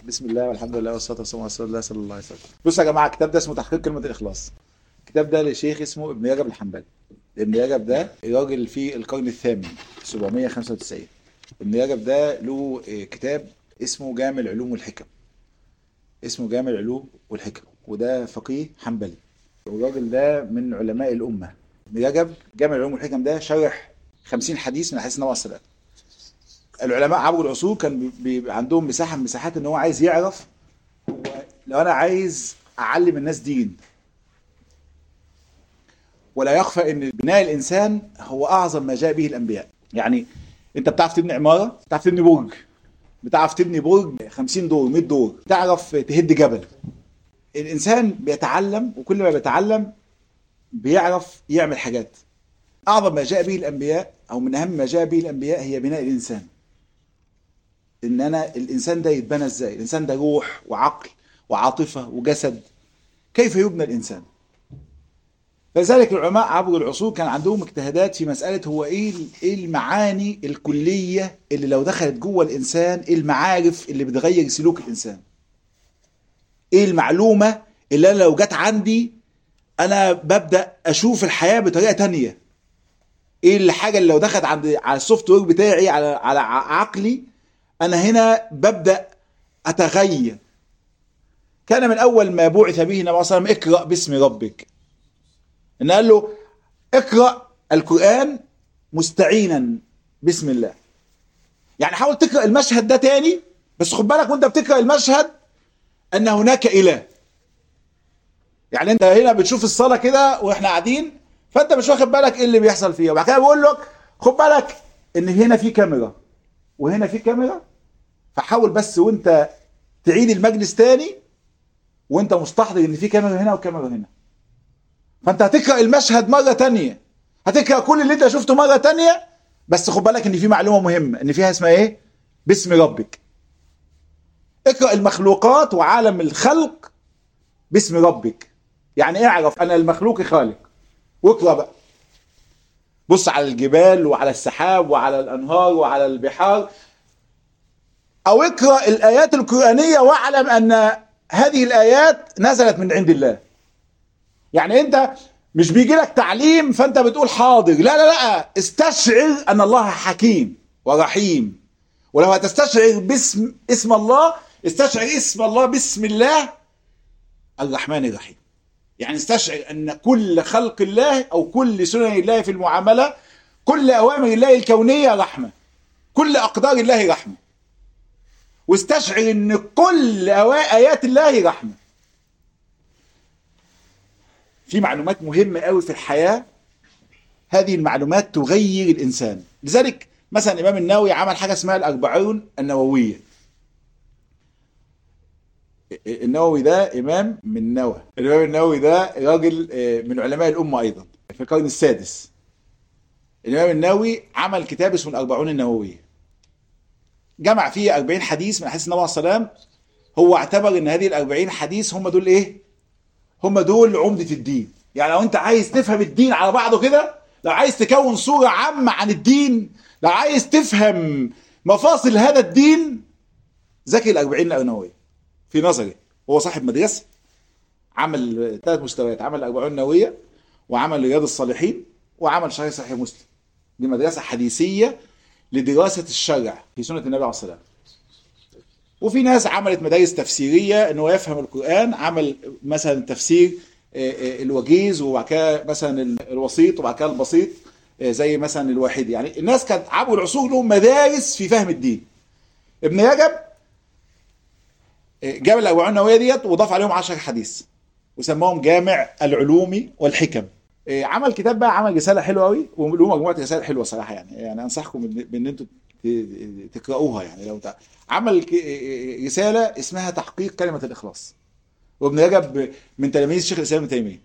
بسم الله والحمد لله والصلاه والسلام على رسول الله صلى الله عليه وسلم بصوا يا جماعه الكتاب ده اسمه تحقيق كلمه الاخلاص الكتاب ده لشيخ اسمه ابن رجب الحنبلي ابن رجب ده راجل في القرن الثامن 795 ابن رجب ده له آه، كتاب اسمه جامع العلوم والحكم اسمه جامع العلوم والحكم وده فقيه حنبلي والراجل ده من علماء الامه ابن رجب جامع العلوم والحكم ده شرح 50 حديث من حديث النبي عليه الصلاه العلماء عبر العصور كان بيبقى عندهم مساحه من مساحات ان هو عايز يعرف هو لو انا عايز اعلم الناس دين ولا يخفى ان بناء الانسان هو اعظم ما جاء به الانبياء يعني انت بتعرف تبني عماره بتعرف تبني برج بتعرف تبني برج 50 دور 100 دور تعرف تهد جبل الانسان بيتعلم وكل ما بيتعلم بيعرف يعمل حاجات اعظم ما جاء به الانبياء او من اهم ما جاء به الانبياء هي بناء الانسان ان انا الانسان ده يتبنى ازاي الانسان ده روح وعقل وعاطفه وجسد كيف يبنى الانسان فلذلك العلماء عبر العصور كان عندهم اجتهادات في مساله هو ايه ايه المعاني الكليه اللي لو دخلت جوه الانسان ايه المعارف اللي بتغير سلوك الانسان ايه المعلومه اللي انا لو جت عندي انا ببدا اشوف الحياه بطريقه تانية ايه الحاجه اللي لو دخلت عند على السوفت وير بتاعي على على عقلي انا هنا ببدا اتغير كان من اول ما بعث به النبي صلى الله عليه وسلم اقرا باسم ربك ان قال له اقرا القران مستعينا بسم الله يعني حاول تقرا المشهد ده تاني بس خد بالك وانت بتقرا المشهد ان هناك اله يعني انت هنا بتشوف الصلاه كده واحنا قاعدين فانت مش واخد بالك ايه اللي بيحصل فيها وبعد كده بيقول لك خد بالك ان هنا في كاميرا وهنا في كاميرا فحاول بس وانت تعيد المجلس تاني وانت مستحضر ان في كاميرا هنا وكاميرا هنا فانت هتقرا المشهد مره تانية هتقرا كل اللي انت شفته مره تانية بس خد بالك ان في معلومه مهمه ان فيها اسمها ايه باسم ربك اقرا المخلوقات وعالم الخلق باسم ربك يعني اعرف انا المخلوق خالق واقرا بقى بص على الجبال وعلى السحاب وعلى الانهار وعلى البحار او اقرا الايات القرانيه واعلم ان هذه الايات نزلت من عند الله يعني انت مش بيجي لك تعليم فانت بتقول حاضر لا لا لا استشعر ان الله حكيم ورحيم ولو هتستشعر باسم اسم الله استشعر اسم الله بسم الله الرحمن الرحيم يعني استشعر ان كل خلق الله او كل سنن الله في المعامله كل اوامر الله الكونيه رحمه كل اقدار الله رحمه واستشعر ان كل أوا- ايات الله رحمه في معلومات مهمه قوي في الحياه هذه المعلومات تغير الانسان لذلك مثلا الامام النووي عمل حاجه اسمها الاربعون النوويه النووي ده امام من نوى الامام النووي ده راجل آه، من علماء الامه ايضا في القرن السادس الامام النووي عمل كتاب اسمه الاربعون النوويه جمع فيه 40 حديث من حديث النبي عليه الصلاه والسلام هو اعتبر ان هذه ال 40 حديث هم دول ايه هم دول عمده الدين يعني لو انت عايز تفهم الدين على بعضه كده لو عايز تكون صوره عامه عن الدين لو عايز تفهم مفاصل هذا الدين ذاكر ال 40 النوويه في نظري هو صاحب مدرسه عمل ثلاث مستويات عمل الأربعون النووية وعمل رياض الصالحين وعمل شرح صحيح مسلم دي مدرسة حديثية لدراسة الشرع في سنة النبي عليه الصلاة والسلام وفي ناس عملت مدارس تفسيرية ان هو يفهم القرآن عمل مثلا تفسير آه، آه، الوجيز وبعد كده مثلا ال- الوسيط وبعد كده البسيط آه، زي مثلا الواحد يعني الناس كانت عبر العصور لهم مدارس في فهم الدين ابن رجب جاب الأربعون النووية ديت وضاف عليهم 10 حديث وسماهم جامع العلوم والحكم إيه، عمل كتاب بقى عمل رسالة حلوة قوي وله مجموعة رسائل حلوة صراحة يعني يعني أنصحكم بإن بإن أنتوا ت- تقرأوها يعني لو تع... عمل ك- إيه، رسالة اسمها تحقيق كلمة الإخلاص وابن رجب من تلاميذ شيخ الإسلام ابن تيمية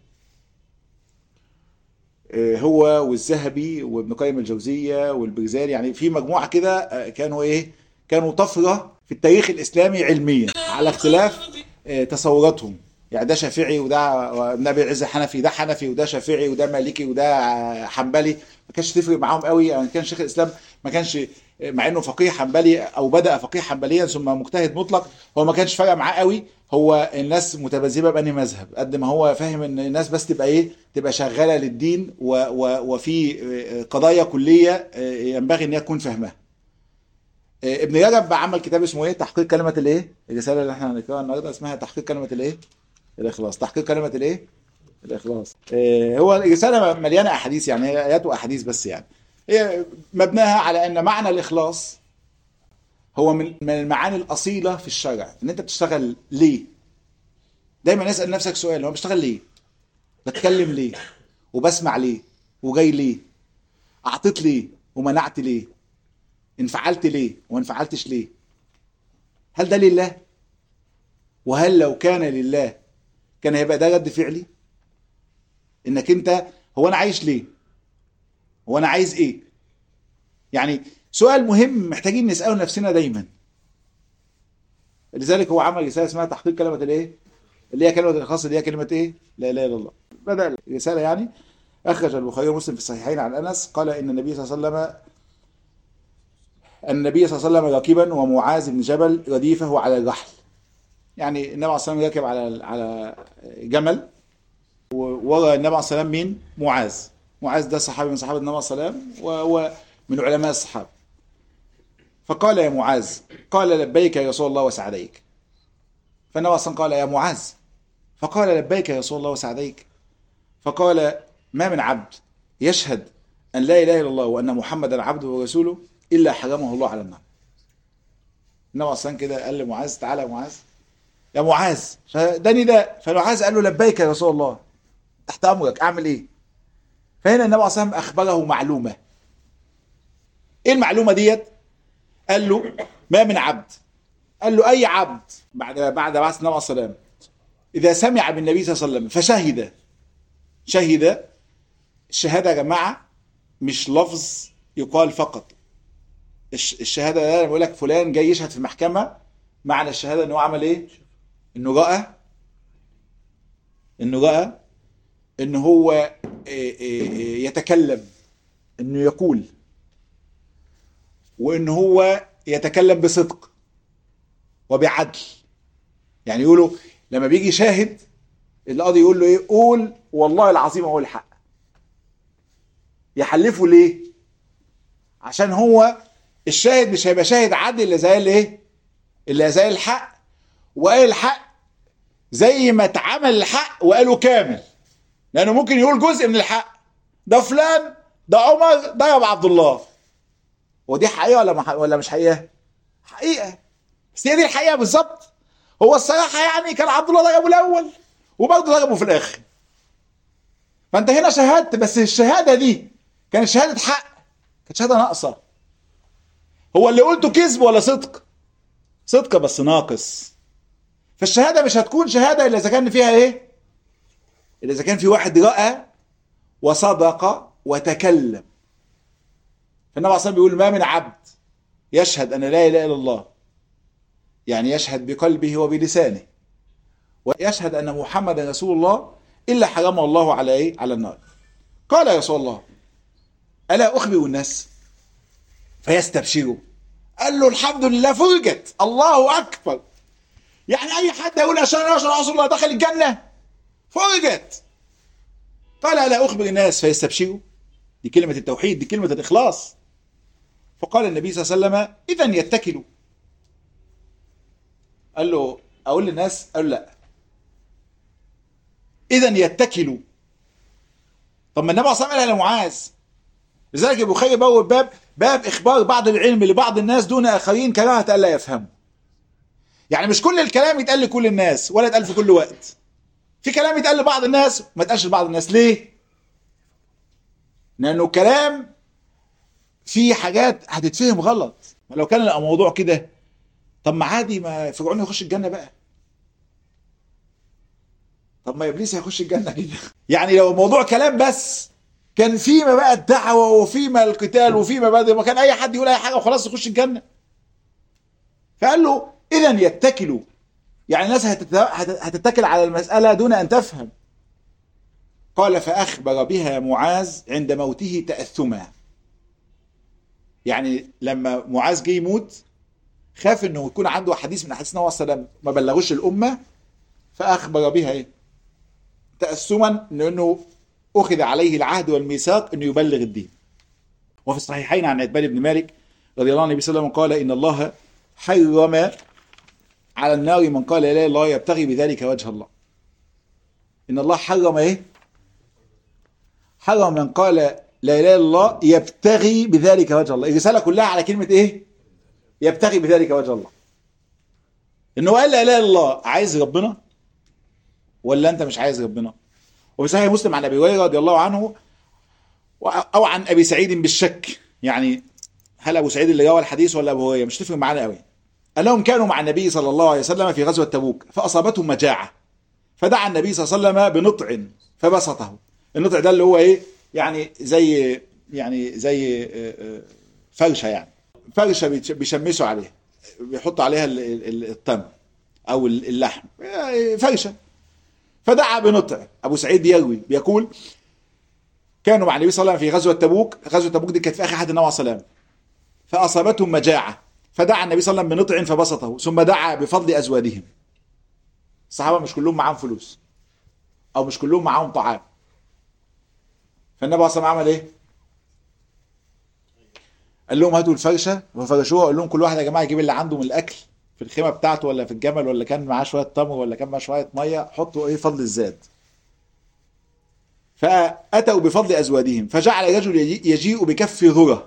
إيه، هو والذهبي وابن قيم الجوزية والبرزالي يعني في مجموعة كده آه، كانوا إيه كانوا طفرة في التاريخ الإسلامي علميا على اختلاف آه، تصوراتهم يعني ده شافعي وده النبي العز حنفي ده حنفي وده شافعي وده مالكي وده حنبلي ما كانش تفرق معاهم قوي يعني كان شيخ الاسلام ما كانش مع انه فقيه حنبلي او بدا فقيه حنبليا ثم مجتهد مطلق هو ما كانش فارق معاه قوي هو الناس متبذبه باني مذهب قد ما هو فاهم ان الناس بس تبقى ايه تبقى شغاله للدين و و وفي قضايا كليه ينبغي ان هي تكون فاهمها ابن رجب عمل كتاب اسمه ايه تحقيق كلمه الايه الرساله اللي احنا هنقراها النهارده اسمها تحقيق كلمه الايه الاخلاص تحقيق كلمه الايه الاخلاص هو الرساله مليانه احاديث يعني هي ايات واحاديث بس يعني هي مبناها على ان معنى الاخلاص هو من من المعاني الاصيله في الشرع ان انت بتشتغل ليه دايما اسال نفسك سؤال هو بشتغل ليه بتكلم ليه وبسمع ليه وجاي ليه اعطيت ليه ومنعت ليه انفعلت ليه وما انفعلتش ليه هل ده لله وهل لو كان لله كان هيبقى ده رد فعلي انك انت هو انا عايش ليه هو انا عايز ايه يعني سؤال مهم محتاجين نساله نفسنا دايما لذلك هو عمل رساله اسمها تحقيق كلمه الايه اللي هي كلمه الاخلاص اللي هي كلمه ايه لا اله الا الله بدا الرساله يعني اخرج البخاري ومسلم في الصحيحين عن انس قال ان النبي صلى الله عليه وسلم النبي صلى الله عليه وسلم راكبا ومعاذ بن جبل رديفه على الرحل يعني النبي عليه الصلاه والسلام راكب على على جمل وورا النبي عليه الصلاه والسلام مين؟ معاذ معاذ ده صحابي من صحابه النبي عليه الصلاه والسلام وهو من علماء الصحابه فقال يا معاذ قال لبيك يا رسول الله وسعديك فالنبي عليه الصلاه قال يا معاذ فقال لبيك يا رسول الله وسعديك فقال ما من عبد يشهد ان لا اله الا الله وان محمدا عبده ورسوله الا حرمه الله على النار النبي عليه الصلاه كده قال لمعاذ تعالى يا معاذ يا معاذ ده نداء فمعاذ قال له لبيك يا رسول الله تحت امرك اعمل ايه فهنا النبي عليه الصلاه والسلام اخبره معلومه ايه المعلومه ديت قال له ما من عبد قال له اي عبد بعد بعد بعث النبي عليه الصلاه اذا سمع بالنبي صلى الله عليه وسلم فشهد شهد الشهاده يا جماعه مش لفظ يقال فقط الشهاده ده بقول لك فلان جاي يشهد في المحكمه معنى الشهاده ان هو عمل ايه؟ انه راى انه راى ان هو يتكلم انه يقول وان هو يتكلم بصدق وبعدل يعني يقولوا لما بيجي شاهد القاضي يقول له ايه قول والله العظيم هو الحق يحلفه ليه عشان هو الشاهد مش هيبقى شاهد عدل الا زي الايه اللي زي الحق وقال الحق زي ما اتعمل الحق وقاله كامل لانه ممكن يقول جزء من الحق ده فلان ده عمر ضرب عبد الله ودي حقيقه ولا ولا مش حقيقه حقيقه بس هي دي الحقيقه بالظبط هو الصراحه يعني كان عبد الله ضربه الاول وبرضه ضربه في الاخر فانت هنا شهدت بس الشهاده دي كانت شهاده حق كانت شهاده ناقصه هو اللي قلته كذب ولا صدق صدق بس ناقص فالشهاده مش هتكون شهاده الا اذا كان فيها ايه الا اذا كان في واحد راى وصدق وتكلم فالنبي عليه الصلاه بيقول ما من عبد يشهد ان لا اله الا الله يعني يشهد بقلبه وبلسانه ويشهد ان محمدا رسول الله الا حرمه الله على ايه على النار قال يا رسول الله الا اخبر الناس فيستبشروا قال له الحمد لله فرجت الله اكبر يعني اي حد يقول عشان رسول الله دخل الجنه فرجت قال الا اخبر الناس فيستبشروا دي كلمه التوحيد دي كلمه الاخلاص فقال النبي صلى الله عليه وسلم اذا يتكلوا قال له اقول للناس قال لا اذا يتكلوا طب ما النبي صلى الله عليه وسلم قال لمعاذ لذلك البخاري بوب باب باب اخبار بعض العلم لبعض الناس دون اخرين كراهه الا يفهموا يعني مش كل الكلام يتقال لكل الناس ولا يتقال في كل وقت في كلام يتقال لبعض الناس ما يتقالش لبعض الناس ليه لانه كلام في حاجات هتتفهم غلط لو كان الموضوع كده طب ما عادي ما فرعون يخش الجنه بقى طب ما ابليس هيخش الجنه كده يعني لو الموضوع كلام بس كان فيما بقى الدعوه وفيما القتال وفيما بقى ما كان اي حد يقول اي حاجه وخلاص يخش الجنه فقال له اذا يتكلوا يعني الناس هتتكل على المساله دون ان تفهم قال فاخبر بها معاذ عند موته تاثما يعني لما معاذ جه يموت خاف انه يكون عنده حديث من احاديث النبي صلى الله عليه وسلم ما بلغوش الامه فاخبر بها ايه؟ تاسما لانه اخذ عليه العهد والميثاق انه يبلغ الدين. وفي الصحيحين عن عتبان بن مالك رضي الله عنه النبي صلى الله عليه وسلم قال ان الله حرم على النار من قال لا اله الا الله يبتغي بذلك وجه الله. ان الله حرم ايه؟ حرم من قال لا اله الا الله يبتغي بذلك وجه الله، الرساله كلها على كلمه ايه؟ يبتغي بذلك وجه الله. انه قال لا اله الا الله عايز ربنا ولا انت مش عايز ربنا؟ وفي صحيح مسلم عن ابي هريره رضي الله عنه او عن ابي سعيد بالشك يعني هل ابو سعيد اللي روى الحديث ولا ابو هريره مش تفرق معانا قوي انهم كانوا مع النبي صلى الله عليه وسلم في غزوه تبوك فاصابتهم مجاعه فدعا النبي صلى الله عليه وسلم بنطع فبسطه النطع ده اللي هو ايه يعني زي يعني زي فرشه يعني فرشه بيشمسوا عليها بيحطوا عليها التمر او اللحم فرشه فدعا بنطع ابو سعيد بيروي بيقول كانوا مع النبي صلى الله عليه وسلم في غزوه تبوك غزوه تبوك دي كانت في اخر عهد النبي صلى الله عليه وسلم فاصابتهم مجاعه فدعا النبي صلى الله عليه وسلم بنطع فبسطه ثم دعا بفضل ازوادهم الصحابه مش كلهم معاهم فلوس او مش كلهم معاهم طعام فالنبي صلى الله عليه وسلم عمل ايه؟ قال لهم هاتوا الفرشه ففرشوها قال لهم كل واحد يا جماعه يجيب اللي عنده من الاكل في الخيمه بتاعته ولا في الجمل ولا كان معاه شويه تمر ولا كان معاه شويه ميه حطوا ايه فضل الزاد فاتوا بفضل ازوادهم فجعل رجل يجيء بكف ذره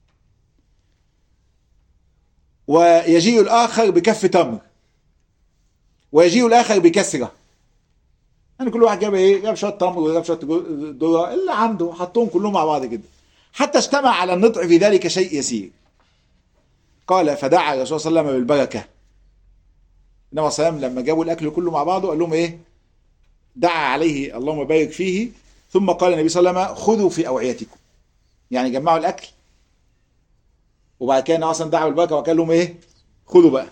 ويجيء الاخر بكف تمر ويجيء الاخر بكسره يعني كل واحد جاب ايه جاب شويه تمر وجاب شويه ذره اللي عنده حطهم كلهم مع بعض كده حتى اجتمع على النطع في ذلك شيء يسير قال فدعا الرسول صلى الله عليه وسلم بالبركه النبي صلى الله عليه وسلم لما جابوا الاكل كله مع بعضه قال لهم ايه دعا عليه اللهم بارك فيه ثم قال النبي صلى الله عليه وسلم خذوا في اوعيتكم يعني جمعوا الاكل وبعد كده النبي اصلا دعا بالبركه وقال لهم ايه خذوا بقى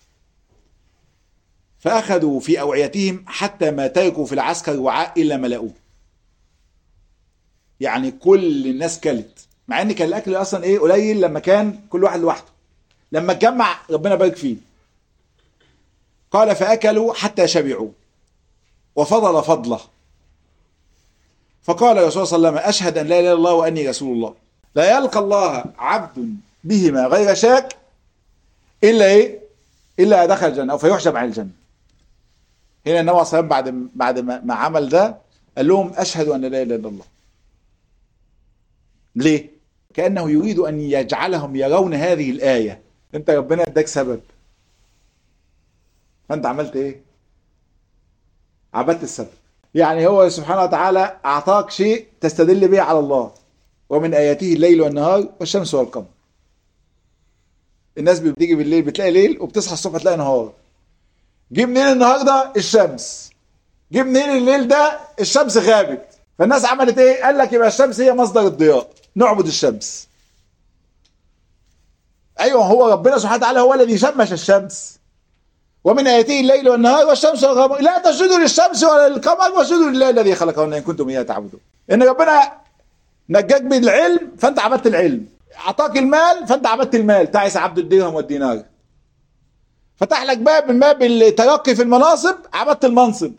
فاخذوا في اوعيتهم حتى ما تركوا في العسكر وعاء الا ملأوه يعني كل الناس كلت مع ان كان الاكل اصلا ايه قليل لما كان كل واحد لوحده لما اتجمع ربنا بارك فيه قال فاكلوا حتى شبعوا وفضل فضله فقال الرسول صلى الله عليه وسلم اشهد ان لا اله الا الله واني رسول الله لا يلقى الله عبد بهما غير شاك الا ايه الا دخل الجنه او فيحجب عن الجنه هنا النبي صلى الله عليه وسلم بعد بعد ما عمل ده قال لهم اشهد ان لا اله الا الله ليه كانه يريد ان يجعلهم يرون هذه الايه انت ربنا اداك سبب فانت عملت ايه عبدت السبب يعني هو سبحانه وتعالى اعطاك شيء تستدل به على الله ومن اياته الليل والنهار والشمس والقمر الناس بتيجي بالليل بتلاقي ليل وبتصحى الصبح تلاقي نهار جه منين النهارده الشمس جه منين الليل ده الشمس غابت فالناس عملت ايه قال لك يبقى الشمس هي مصدر الضياء نعبد الشمس ايوه هو ربنا سبحانه وتعالى هو الذي شمس الشمس ومن اياته الليل والنهار والشمس والقمر لا تسجدوا للشمس ولا للقمر واسجدوا لله الذي خلقهن ان كنتم اياه تعبدون ان ربنا نجاك بالعلم فانت عبدت العلم اعطاك المال فانت عبدت المال تعس عبد الدرهم والدينار فتح لك باب من باب الترقي في المناصب عبدت المنصب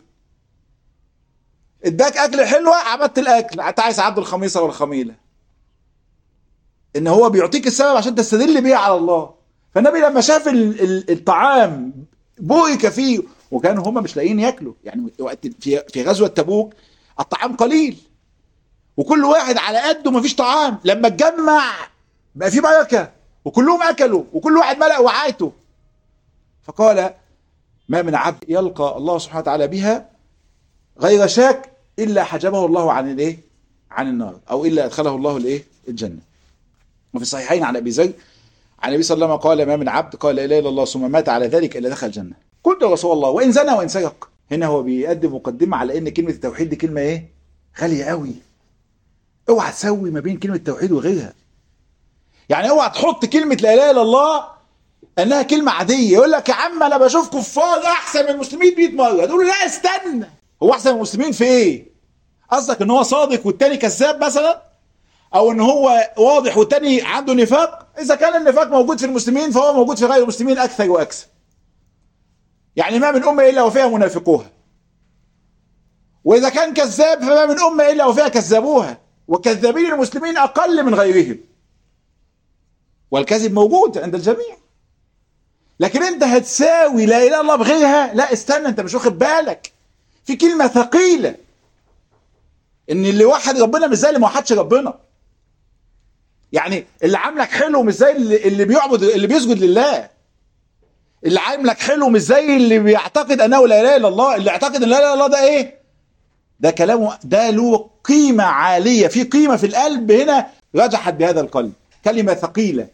اداك اكل حلوه عبدت الاكل تعس عبد الخميصه والخميله ان هو بيعطيك السبب عشان تستدل بيه على الله فالنبي لما شاف الطعام بورك فيه وكانوا هم مش لاقيين ياكلوا يعني وقت في في غزوه تبوك الطعام قليل وكل واحد على قده مفيش طعام لما اتجمع بقى في بركه وكلهم اكلوا وكل واحد ملأ وعايته فقال ما من عبد يلقى الله سبحانه وتعالى بها غير شاك الا حجبه الله عن الايه؟ عن النار او الا ادخله الله الايه؟ الجنه. وفي الصحيحين عن ابي ذر عن النبي صلى الله عليه وسلم قال ما من عبد قال لا اله الا الله ثم مات على ذلك الا دخل الجنه. قلت يا رسول الله وان زنى وان سرق. هنا هو بيقدم مقدمه على ان كلمه التوحيد دي كلمه ايه؟ غاليه قوي. اوعى تسوي ما بين كلمه التوحيد وغيرها. يعني اوعى تحط كلمه لا اله الا الله انها كلمه عاديه يقول لك يا عم انا بشوف كفار احسن من المسلمين 100 مره تقول له لا استنى هو احسن من المسلمين في ايه؟ قصدك ان هو صادق والتاني كذاب مثلا؟ او ان هو واضح والتاني عنده نفاق اذا كان النفاق موجود في المسلمين فهو موجود في غير المسلمين اكثر واكثر يعني ما من امه الا وفيها منافقوها واذا كان كذاب فما من امه الا وفيها كذابوها وكذابين المسلمين اقل من غيرهم والكذب موجود عند الجميع لكن انت هتساوي لا اله الا الله بغيرها لا استنى انت مش واخد بالك في كلمه ثقيله ان اللي وحد ربنا مش زي اللي ما وحدش ربنا يعني اللي عاملك حلو مش زي اللي, اللي بيعبد اللي بيسجد لله اللي عاملك حلو مش زي اللي بيعتقد انه لا اله الا الله اللي يعتقد ان لا اله الا الله ده ايه ده كلامه ده له قيمه عاليه في قيمه في القلب هنا رجحت بهذا القلب كلمه ثقيله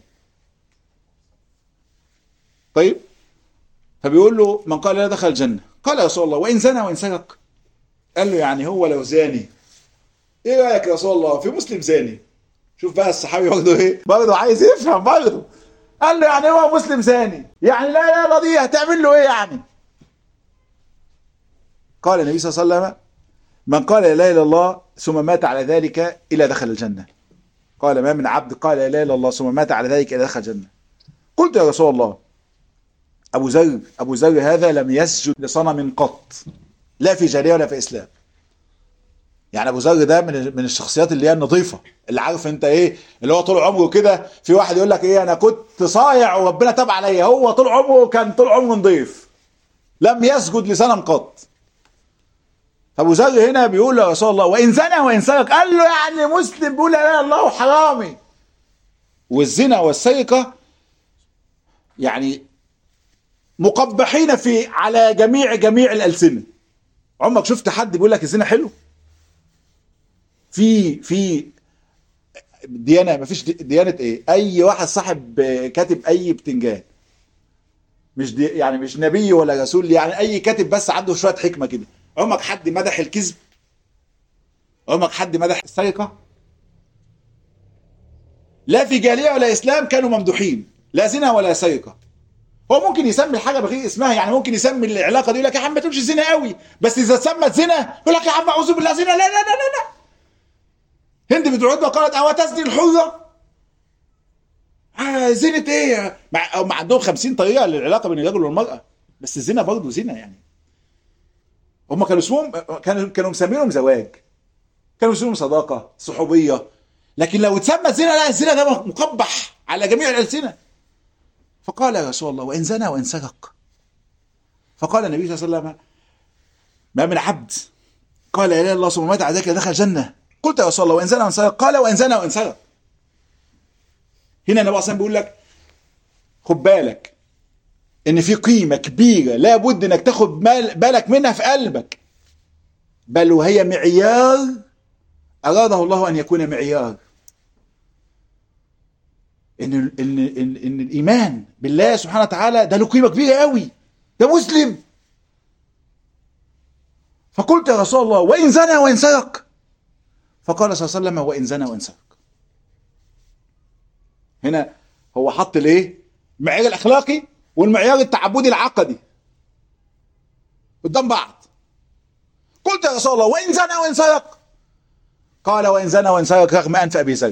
طيب فبيقول له من قال لا دخل الجنه قال يا رسول الله وان زنى وان سرق قال له يعني هو لو زاني ايه رايك يا رسول الله في مسلم زاني شوف بقى الصحابي برضه ايه برضه عايز يفهم برضه قال له يعني هو مسلم زاني يعني لا لا لا دي هتعمل له ايه يعني قال النبي صلى الله عليه وسلم من قال لا اله الا الله ثم مات على ذلك الى دخل الجنه قال ما من عبد قال لا اله الا الله ثم مات على ذلك الى دخل الجنه قلت يا رسول الله ابو ذر ابو ذر هذا لم يسجد لصنم قط لا في جاريه ولا في اسلام يعني ابو ذر ده من من الشخصيات اللي هي النظيفه اللي عارف انت ايه اللي هو طول عمره كده في واحد يقول لك ايه انا كنت صايع وربنا تاب عليا هو طول عمره كان طول عمره نظيف لم يسجد لصنم قط ابو ذر هنا بيقول يا رسول الله وان زنى وان سرق قال له يعني مسلم بيقول لا اله الا الله وحرامي والزنا والسرقه يعني مقبحين في على جميع جميع الالسنه عمرك شفت حد بيقول لك الزنا حلو في في ديانه ما فيش ديانه ايه اي واحد صاحب كاتب اي بتنجان مش دي يعني مش نبي ولا رسول يعني اي كاتب بس عنده شويه حكمه كده عمرك حد مدح الكذب عمرك حد مدح السرقه لا في جاهليه ولا اسلام كانوا ممدوحين لا زنا ولا سرقه هو ممكن يسمي الحاجه بغير اسمها يعني ممكن يسمي العلاقه دي يقول لك يا عم ما تقولش زنا قوي بس اذا سمت زنا يقول لك يا عم اعوذ بالله زنا لا لا لا لا لا هند بنت عتبه قالت او تزني الحره آه زينة ايه مع, أو مع عندهم خمسين طريقه للعلاقه بين الرجل والمراه بس الزنا برضه زنا يعني هم كانوا اسمهم كانوا كانوا مسمينهم زواج كانوا مسمينهم صداقه صحوبيه لكن لو اتسمى زنا لا الزنا ده مقبح على جميع الالسنه فقال يا رسول الله وان زنى وان سرق فقال النبي صلى الله عليه وسلم ما من عبد قال لا اله الا الله ثم مات على ذلك دخل الجنه قلت يا رسول الله وان زنى وان سرق قال وان زنى وان سرق هنا النبي صلى بيقول لك خد بالك ان في قيمه كبيره لابد انك تاخد بالك منها في قلبك بل وهي معيار اراده الله ان يكون معيار ان ان ان, إن الايمان بالله سبحانه وتعالى ده له قيمه كبيره قوي ده مسلم فقلت يا رسول الله وان زنى وان سرق فقال صلى الله عليه وسلم وان زنى وان سرق هنا هو حط الايه المعيار الاخلاقي والمعيار التعبدي العقدي قدام بعض قلت قلت يا رسول الله وإن زنى وإن سرق قال وإن زنى وإن سرق رغم أنف أبي زيد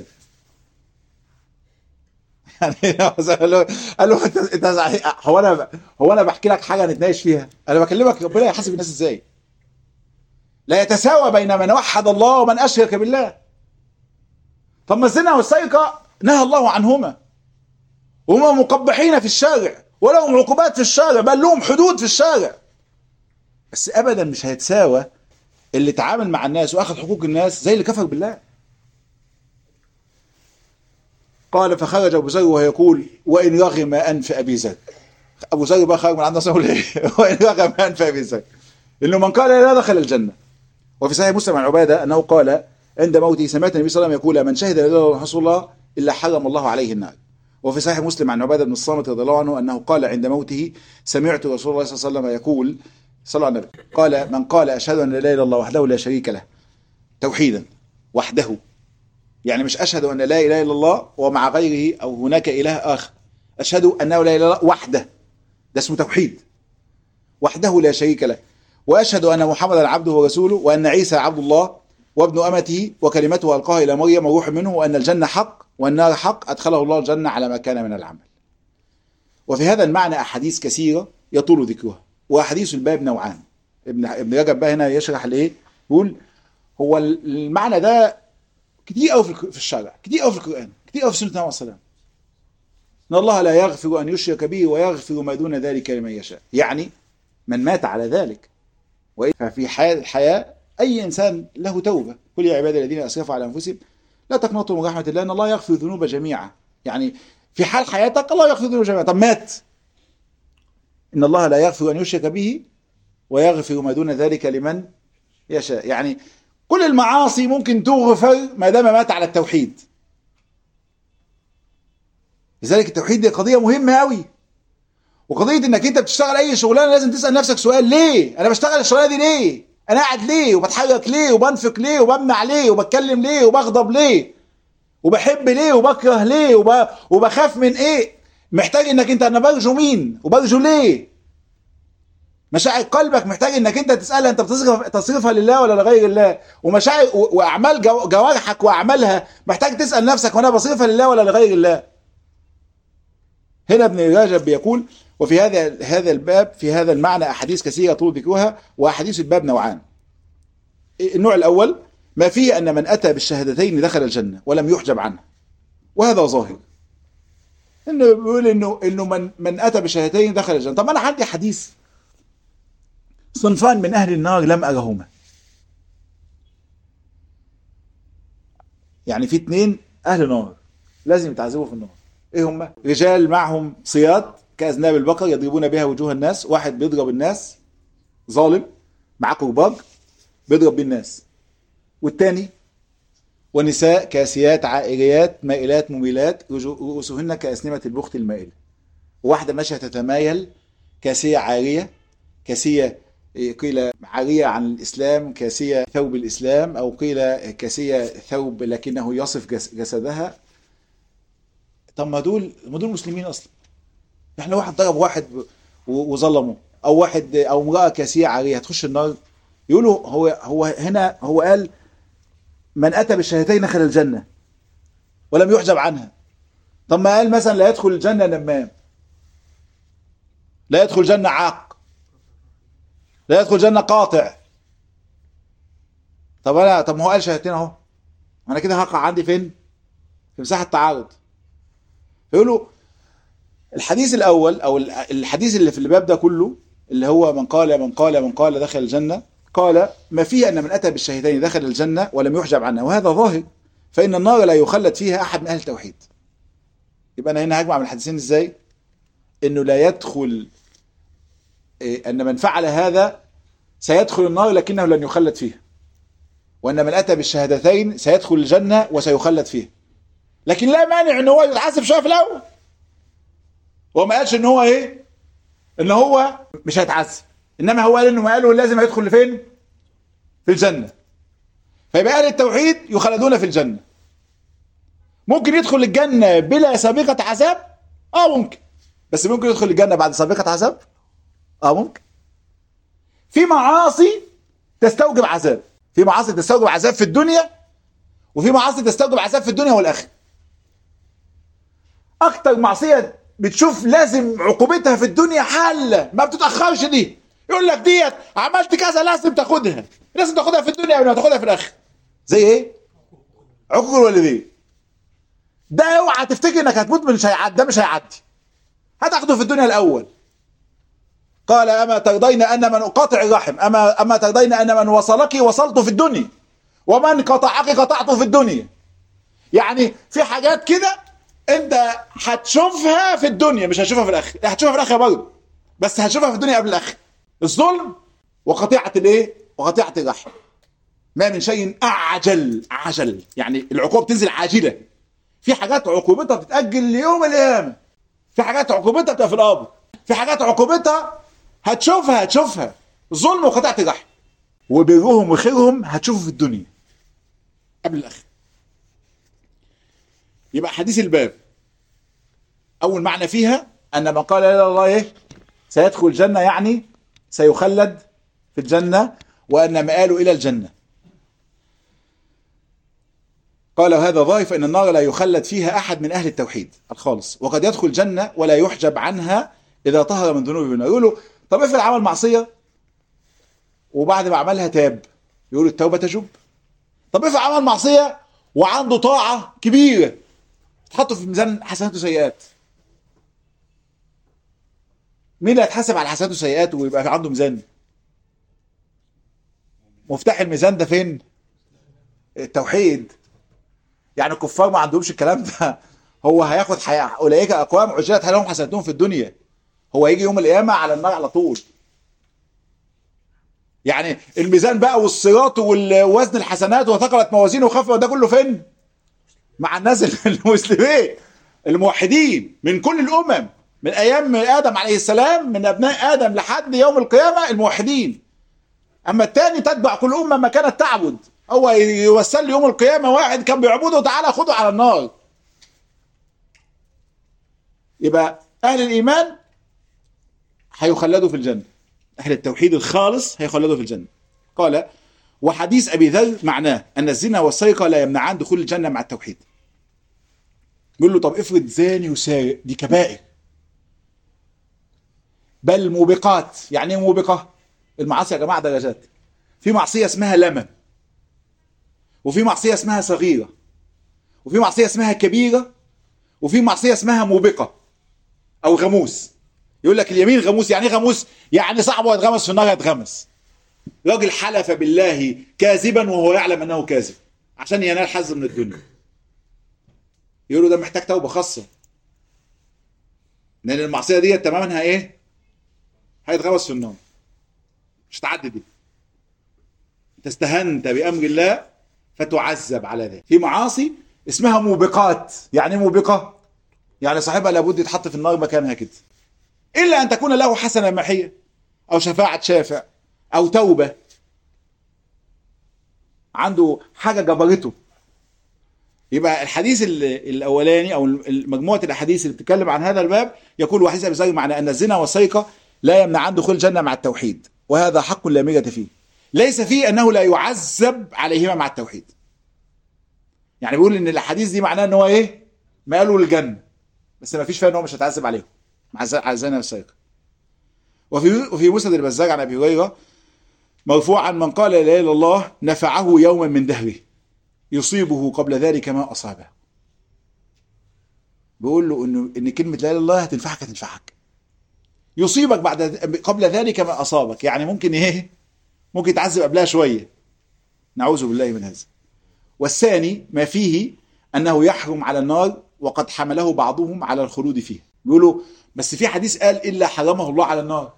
يعني قال له قال له انت انت هو انا هو انا بحكي لك حاجه نتناقش فيها انا بكلمك ربنا يحاسب الناس ازاي لا يتساوى بين من وحد الله ومن اشرك بالله طب ما الزنا والسرقه نهى الله عنهما وهما مقبحين في الشارع ولهم عقوبات في الشارع بل لهم حدود في الشارع بس ابدا مش هيتساوى اللي تعامل مع الناس واخذ حقوق الناس زي اللي كفر بالله قال فخرج ابو ذر وهو يقول وان رغم انف ابي ذر ابو ذر بقى خرج من عند يقول ايه وان رغم انف ابي ذر انه من قال لا دخل الجنه وفي صحيح مسلم عن عباده انه قال عند موته سمعت النبي صلى الله عليه وسلم يقول من شهد لا اله الا الله رسول الله الا حرم الله عليه النار وفي صحيح مسلم عن عباده بن الصامت رضي الله عنه انه قال عند موته سمعت رسول الله صلى الله عليه وسلم يقول صلى الله عليه وسلم قال من قال اشهد ان لا اله الا الله وحده لا شريك له توحيدا وحده يعني مش اشهد ان لا اله الا الله ومع غيره او هناك اله اخر اشهد انه لا اله الا الله وحده ده اسمه توحيد وحده لا شريك له واشهد ان محمدا عبده ورسوله وان عيسى عبد الله وابن أمته وكلمته ألقاها إلى مريم وروح منه وأن الجنة حق والنار حق أدخله الله الجنة على ما كان من العمل وفي هذا المعنى أحاديث كثيرة يطول ذكرها وأحاديث الباب نوعان ابن ابن رجب بقى هنا يشرح الايه يقول هو المعنى ده كتير قوي في الشرع كتير قوي في القرآن كتير قوي في سنة النبي صلى الله عليه وسلم إن الله لا يغفر أن يشرك به ويغفر ما دون ذلك لمن يشاء يعني من مات على ذلك ففي حياة الحياة أي إنسان له توبة قل يا عبادي الذين أسرفوا على أنفسهم لا تقنطوا من رحمة الله إن الله يغفر الذنوب جميعا يعني في حال حياتك الله يغفر الذنوب جميعا طب مات إن الله لا يغفر أن يشرك به ويغفر ما دون ذلك لمن يشاء يعني كل المعاصي ممكن تغفر ما دام مات على التوحيد لذلك التوحيد دي قضية مهمة قوي وقضية انك انت بتشتغل اي شغلانة لازم تسأل نفسك سؤال ليه انا بشتغل الشغلانة دي ليه انا قاعد ليه وبتحرك ليه وبنفق ليه وبمنع ليه وبتكلم ليه وبغضب ليه وبحب ليه وبكره ليه وب... وبخاف من ايه محتاج انك انت انا برجو مين وبرجو ليه مشاعر قلبك محتاج انك انت تسالها انت بتصرف تصرفها لله ولا لغير الله ومشاعر واعمال جو... جوارحك واعمالها محتاج تسال نفسك وانا بصرفها لله ولا لغير الله هنا ابن رجب بيقول وفي هذا هذا الباب في هذا المعنى احاديث كثيره طول ذكرها واحاديث الباب نوعان النوع الاول ما فيه ان من اتى بالشهادتين دخل الجنه ولم يحجب عنه وهذا ظاهر انه بيقول انه انه من من اتى بالشهادتين دخل الجنه طب انا عندي حديث صنفان من اهل النار لم ارهما يعني في اثنين اهل نار لازم يتعذبوا في النار ايه هم رجال معهم صياد كاذناب البقر يضربون بها وجوه الناس واحد بيضرب الناس ظالم معاه كرباج بيضرب بيه الناس والتاني ونساء كاسيات عائريات مائلات مميلات رؤوسهن كأسنمة البخت المائلة واحدة ماشية تتمايل كاسية عارية كاسية قيل عارية عن الإسلام كاسية ثوب الإسلام أو قيل كاسية ثوب لكنه يصف جسدها طب ما دول ما دول مسلمين أصلا احنا واحد ضرب واحد وظلمه أو واحد أو امرأة كاسية عارية هتخش النار يقولوا هو هو هنا هو قال من أتى بالشهادتين دخل الجنة ولم يحجب عنها طب ما قال مثلا لا يدخل الجنة نمام لا يدخل الجنة عاق لا يدخل الجنة قاطع طب انا طب ما هو قال شهادتين اهو انا كده هقع عندي فين في مساحة تعارض فيقولوا الحديث الاول او الحديث اللي في الباب ده كله اللي هو من قال من قال من قال دخل الجنة قال ما فيه أن من أتى بالشهيدين دخل الجنة ولم يحجب عنها وهذا ظاهر فإن النار لا يخلد فيها أحد من أهل التوحيد يبقى أنا هنا هجمع من الحديثين إزاي إنه لا يدخل إيه أن من فعل هذا سيدخل النار لكنه لن يخلد فيها وأن من أتى بالشهادتين سيدخل الجنة وسيخلد فيها لكن لا مانع ان هو يتحاسب شويه في الاول هو ما قالش ان هو ايه ان هو مش هيتعذب انما هو قال انه ما قاله لازم هيدخل لفين في الجنه فيبقى اهل التوحيد يخلدون في الجنه ممكن يدخل الجنه بلا سابقه عذاب اه ممكن بس ممكن يدخل الجنه بعد سابقه عذاب اه ممكن في معاصي تستوجب عذاب في معاصي تستوجب عذاب في الدنيا وفي معاصي تستوجب عذاب في الدنيا والاخره اكتر معصيه بتشوف لازم عقوبتها في الدنيا حل ما بتتاخرش دي يقول لك ديت عملت كذا لازم تاخدها لازم تاخدها في الدنيا قبل ما تاخدها في الاخره زي ايه عقوق الوالدين ده اوعى تفتكر انك هتموت مش هيعدي ده مش هيعدي هتاخده في الدنيا الاول قال اما ترضين ان من اقاطع الرحم اما اما ترضين ان من وصلك وصلته في الدنيا ومن قطعك قطعته في الدنيا يعني في حاجات كده انت هتشوفها في الدنيا مش هتشوفها في الاخره هتشوفها في الاخره برضه بس هتشوفها في الدنيا قبل الاخره الظلم وقطيعه الايه وقطيعه الرحم ما من شيء اعجل عجل يعني العقوبه بتنزل عاجله في حاجات عقوبتها بتتاجل ليوم القيامه في حاجات عقوبتها بتبقى في القبر في حاجات عقوبتها هتشوفها هتشوفها ظلم وقطيعه الرحم وبرهم وخيرهم هتشوفه في الدنيا قبل الاخره يبقى حديث الباب اول معنى فيها ان من قال لا اله الا الله ايه سيدخل الجنه يعني سيخلد في الجنه وان مآله الى الجنه قال هذا ظاهر فإن النار لا يخلد فيها أحد من أهل التوحيد الخالص وقد يدخل الجنة ولا يحجب عنها إذا طهر من ذنوبه بالنار يقولوا طب افرض عمل معصية وبعد ما عملها تاب يقولوا التوبة تجب طب افرض عمل معصية وعنده طاعة كبيرة تحطه في ميزان حسنات وسيئات مين اللي هيتحاسب على حسنات وسيئات ويبقى في عنده ميزان مفتاح الميزان ده فين التوحيد يعني الكفار ما عندهمش الكلام ده هو هياخد حي... اولئك اقوام عجلت لهم حسناتهم في الدنيا هو هيجي يوم القيامه على النار على طول يعني الميزان بقى والصراط والوزن الحسنات وثقلت موازينه وخفه ده كله فين مع الناس المسلمين الموحدين من كل الامم من ايام ادم عليه السلام من ابناء ادم لحد يوم القيامه الموحدين اما الثاني تتبع كل امه ما كانت تعبد هو يوصل لي يوم القيامه واحد كان بيعبده تعالى خده على النار يبقى اهل الايمان هيخلدوا في الجنه اهل التوحيد الخالص هيخلدوا في الجنه قال وحديث ابي ذر معناه ان الزنا والسرقه لا يمنعان دخول الجنه مع التوحيد يقول له طب افرض زاني وسارق دي كبائر بل موبقات يعني ايه موبقه المعاصي يا جماعه درجات في معصيه اسمها لمم وفي معصيه اسمها صغيره وفي معصيه اسمها كبيره وفي معصيه اسمها موبقه او غموس يقول لك اليمين غموس يعني ايه غموس يعني صاحبه هيتغمس في النار هيتغمس راجل حلف بالله كاذبا وهو يعلم انه كاذب عشان ينال حظ من الدنيا يقولوا ده محتاج توبه خاصه لان المعصيه دي تماما ايه هيتغمس في النار مش تعدي دي انت استهنت بامر الله فتعذب على ذلك في معاصي اسمها موبقات يعني ايه موبقه يعني صاحبها لابد يتحط في النار مكانها كده الا ان تكون له حسنه محيه او شفاعه شافع او توبه عنده حاجه جبرته يبقى الحديث الاولاني او مجموعه الاحاديث اللي بتتكلم عن هذا الباب يقول وحديث ابي ذر معنى ان الزنا والسرقه لا يمنعان دخول الجنه مع التوحيد وهذا حق لا ميرة فيه ليس فيه انه لا يعذب عليهما مع التوحيد يعني بيقول ان الاحاديث دي معناها ان هو ايه ماله للجنه بس ما فيش فيها ان هو مش هيتعذب عليهم مع الزنا والسرقه وفي وفي مسند البزاج عن ابي هريره مرفوعا من قال لا اله الا الله نفعه يوما من دهره يصيبه قبل ذلك ما اصابه بيقول له انه ان كلمه لا اله الا الله هتنفعك هتنفعك يصيبك بعد قبل ذلك ما اصابك يعني ممكن ايه ممكن تعذب قبلها شويه نعوذ بالله من هذا والثاني ما فيه انه يحرم على النار وقد حمله بعضهم على الخلود فيها بيقولوا بس في حديث قال الا حرمه الله على النار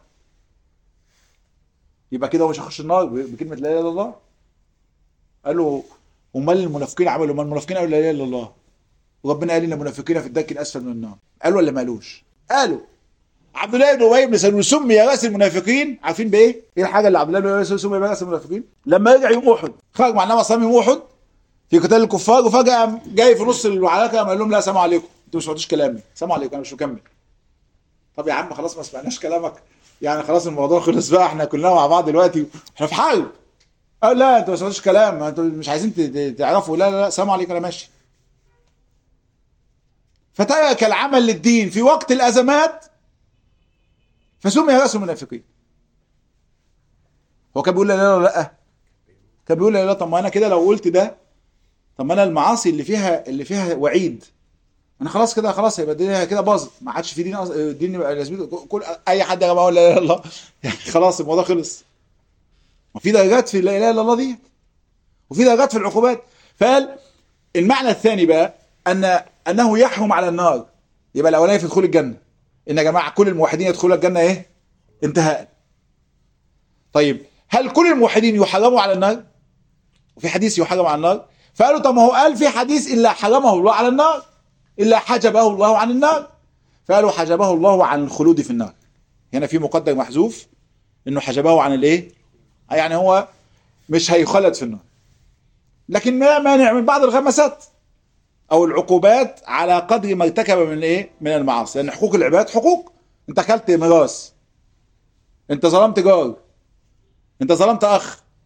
يبقى كده هو مش هيخش النار بكلمه لا اله الا الله قالوا امال المنافقين عملوا ما المنافقين قالوا لا اله الا الله وربنا قال ان المنافقين في الدرك الاسفل من النار قالوا ولا ما قالوش قالوا عبد الله بن ابي بن سلول سمي راس المنافقين عارفين بايه؟ ايه الحاجه اللي عبد الله بن ابي سلول سمي راس المنافقين؟ لما رجع يوم احد خرج مع النبي صلى الله عليه وسلم يوم احد في قتال الكفار وفجاه جاي في نص المعركه قال لهم لا سلام عليكم انتوا مش سمعتوش كلامي سلام عليكم انا مش مكمل طب يا عم خلاص ما سمعناش كلامك يعني خلاص الموضوع خلص بقى احنا كلنا مع بعض دلوقتي احنا في حرب قال لا انتوا ما سمعتوش كلام انتوا مش عايزين تعرفوا لا لا لا سلام عليكم انا ماشي فترك العمل للدين في وقت الازمات فسمي راس المنافقين هو كان بيقول لا لا لا كان بيقول لا لا طب ما انا كده لو قلت ده طب ما انا المعاصي اللي فيها اللي فيها وعيد انا خلاص كده خلاص هيبقى الدنيا كده باظت ما عادش في دين أص... دين يبقى لازمته كل اي حد يا جماعه يقول لا اله الا الله يعني خلاص الموضوع خلص وفي درجات في لا اله الا الله دي وفي درجات في العقوبات فقال المعنى الثاني بقى ان انه يحرم على النار يبقى الاولاني في دخول الجنه ان يا جماعه كل الموحدين يدخلوا الجنه ايه انتهاء طيب هل كل الموحدين يحرموا على النار وفي حديث يحرم على النار فقالوا طب ما هو قال في حديث الا حرمه الله على النار الا حجبه الله عن النار فقالوا حجبه الله عن الخلود في النار هنا في مقدر محذوف انه حجبه عن الايه يعني هو مش هيخلد في النار لكن ما مانع من بعض الغمسات او العقوبات على قدر ما ارتكب من ايه من المعاصي لان حقوق العباد حقوق انت اكلت ميراث انت ظلمت جار انت ظلمت اخ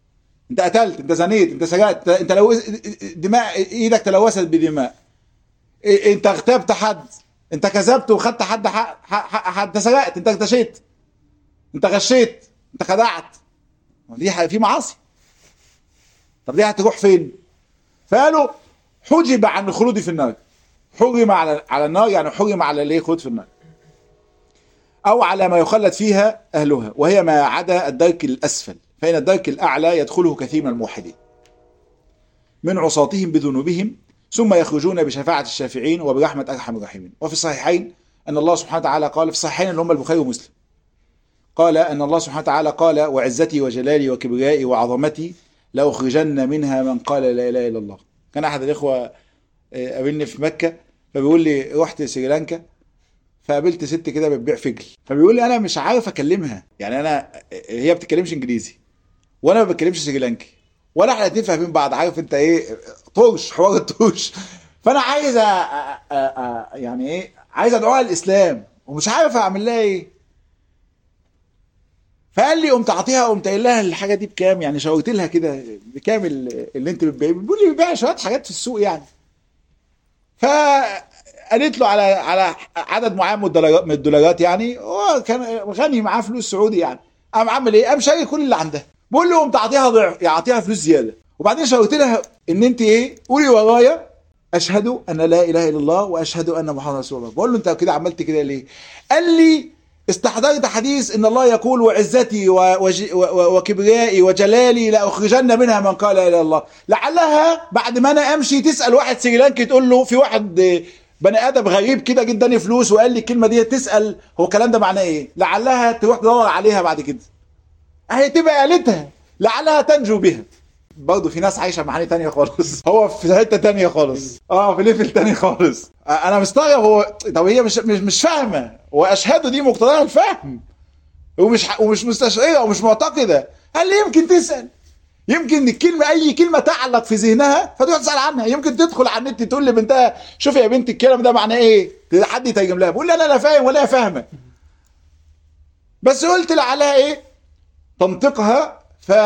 انت قتلت انت زنيت انت سرقت انت لو دماء ايدك تلوثت بدماء انت اغتبت حد انت كذبت وخدت حد حق حق انت سرقت انت اغتشيت انت غشيت انت خدعت دي في معاصي طب دي هتروح فين فقالوا حجب عن الخلود في النار حرم على على النار يعني حرم على الايه خلود في النار او على ما يخلد فيها اهلها وهي ما عدا الدرك الاسفل فان الدرك الاعلى يدخله كثير من الموحدين من عصاتهم بذنوبهم ثم يخرجون بشفاعة الشافعين وبرحمة أرحم الراحمين وفي الصحيحين أن الله سبحانه وتعالى قال في الصحيحين اللي هم البخاري ومسلم قال أن الله سبحانه وتعالى قال وعزتي وجلالي وكبريائي وعظمتي لأخرجن منها من قال لا إله إلا الله كان أحد الإخوة قابلني في مكة فبيقول لي رحت سريلانكا فقابلت ست كده بتبيع فجل فبيقول لي أنا مش عارف أكلمها يعني أنا هي ما بتتكلمش إنجليزي وأنا ما بتكلمش سريلانكي ولا احنا الاتنين فاهمين بعض عارف انت ايه طرش حوار الطرش فانا عايز أ... أ... أ... يعني ايه عايز ادعوها للاسلام ومش عارف اعمل لها ايه فقال لي قمت اعطيها قمت قايل لها الحاجه دي بكام يعني شاورت لها كده بكام اللي انت بتبيعيه بيقول لي بيبيع شويه حاجات في السوق يعني فقالت له على على عدد معين من الدولارات من الدولارات يعني هو كان غني معاه فلوس سعودي يعني قام عامل ايه؟ قام شاري كل اللي عندها بقول له قمت اعطيها ضعف يعني اعطيها فلوس زياده وبعدين شاورت لها ان انت ايه قولي ورايا اشهد ان لا اله الا الله واشهد ان محمد رسول الله بقول له انت كده عملت كده ليه قال لي استحضرت حديث ان الله يقول وعزتي وج... وكبريائي وجلالي لاخرجن منها من قال لا اله الا الله لعلها بعد ما انا امشي تسال واحد سريلانكي تقول له في واحد بني ادم غريب كده جدا فلوس وقال لي الكلمه دي تسال هو الكلام ده معناه ايه لعلها تروح تدور عليها بعد كده اهي تبقى قالتها لعلها تنجو بها برضه في ناس عايشه معاني تانية خالص هو في حته تانية خالص اه في ليفل تاني خالص انا مستغرب هو طب هي مش مش مش فاهمه واشهاده دي مقتضاها الفهم ومش ومش مستشعره ومش معتقده قال لي يمكن تسال يمكن الكلمة أي كلمة تعلق في ذهنها فتروح تسأل عنها يمكن تدخل على النت تقول لبنتها شوفي يا بنتي الكلام ده معناه إيه؟ حد يترجم لها بقول لها لا لا فاهم ولا فاهمة بس قلت لعلها إيه؟ تنطقها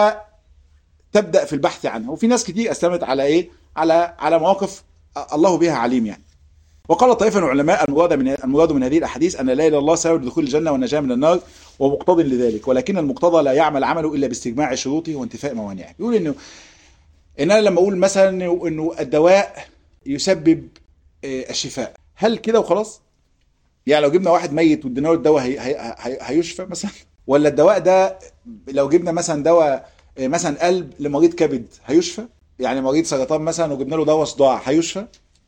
فتبدا في البحث عنها وفي ناس كتير اسلمت على ايه على على مواقف الله بها عليم يعني وقال طائفه من العلماء المراد من المراد من هذه الاحاديث ان لا اله الا الله سبب دخول الجنه والنجاه من النار ومقتض لذلك ولكن المقتضى لا يعمل عمله الا باستجماع شروطه وانتفاء موانعه يقول انه ان انا لما اقول مثلا انه, إنه الدواء يسبب الشفاء هل كده وخلاص يعني لو جبنا واحد ميت وادينا له الدواء هي هي هي هيشفى مثلا ولا الدواء ده لو جبنا مثلا دواء مثلا قلب لمريض كبد هيشفى يعني مريض سرطان مثلا وجبنا له دواء صداع هيشفى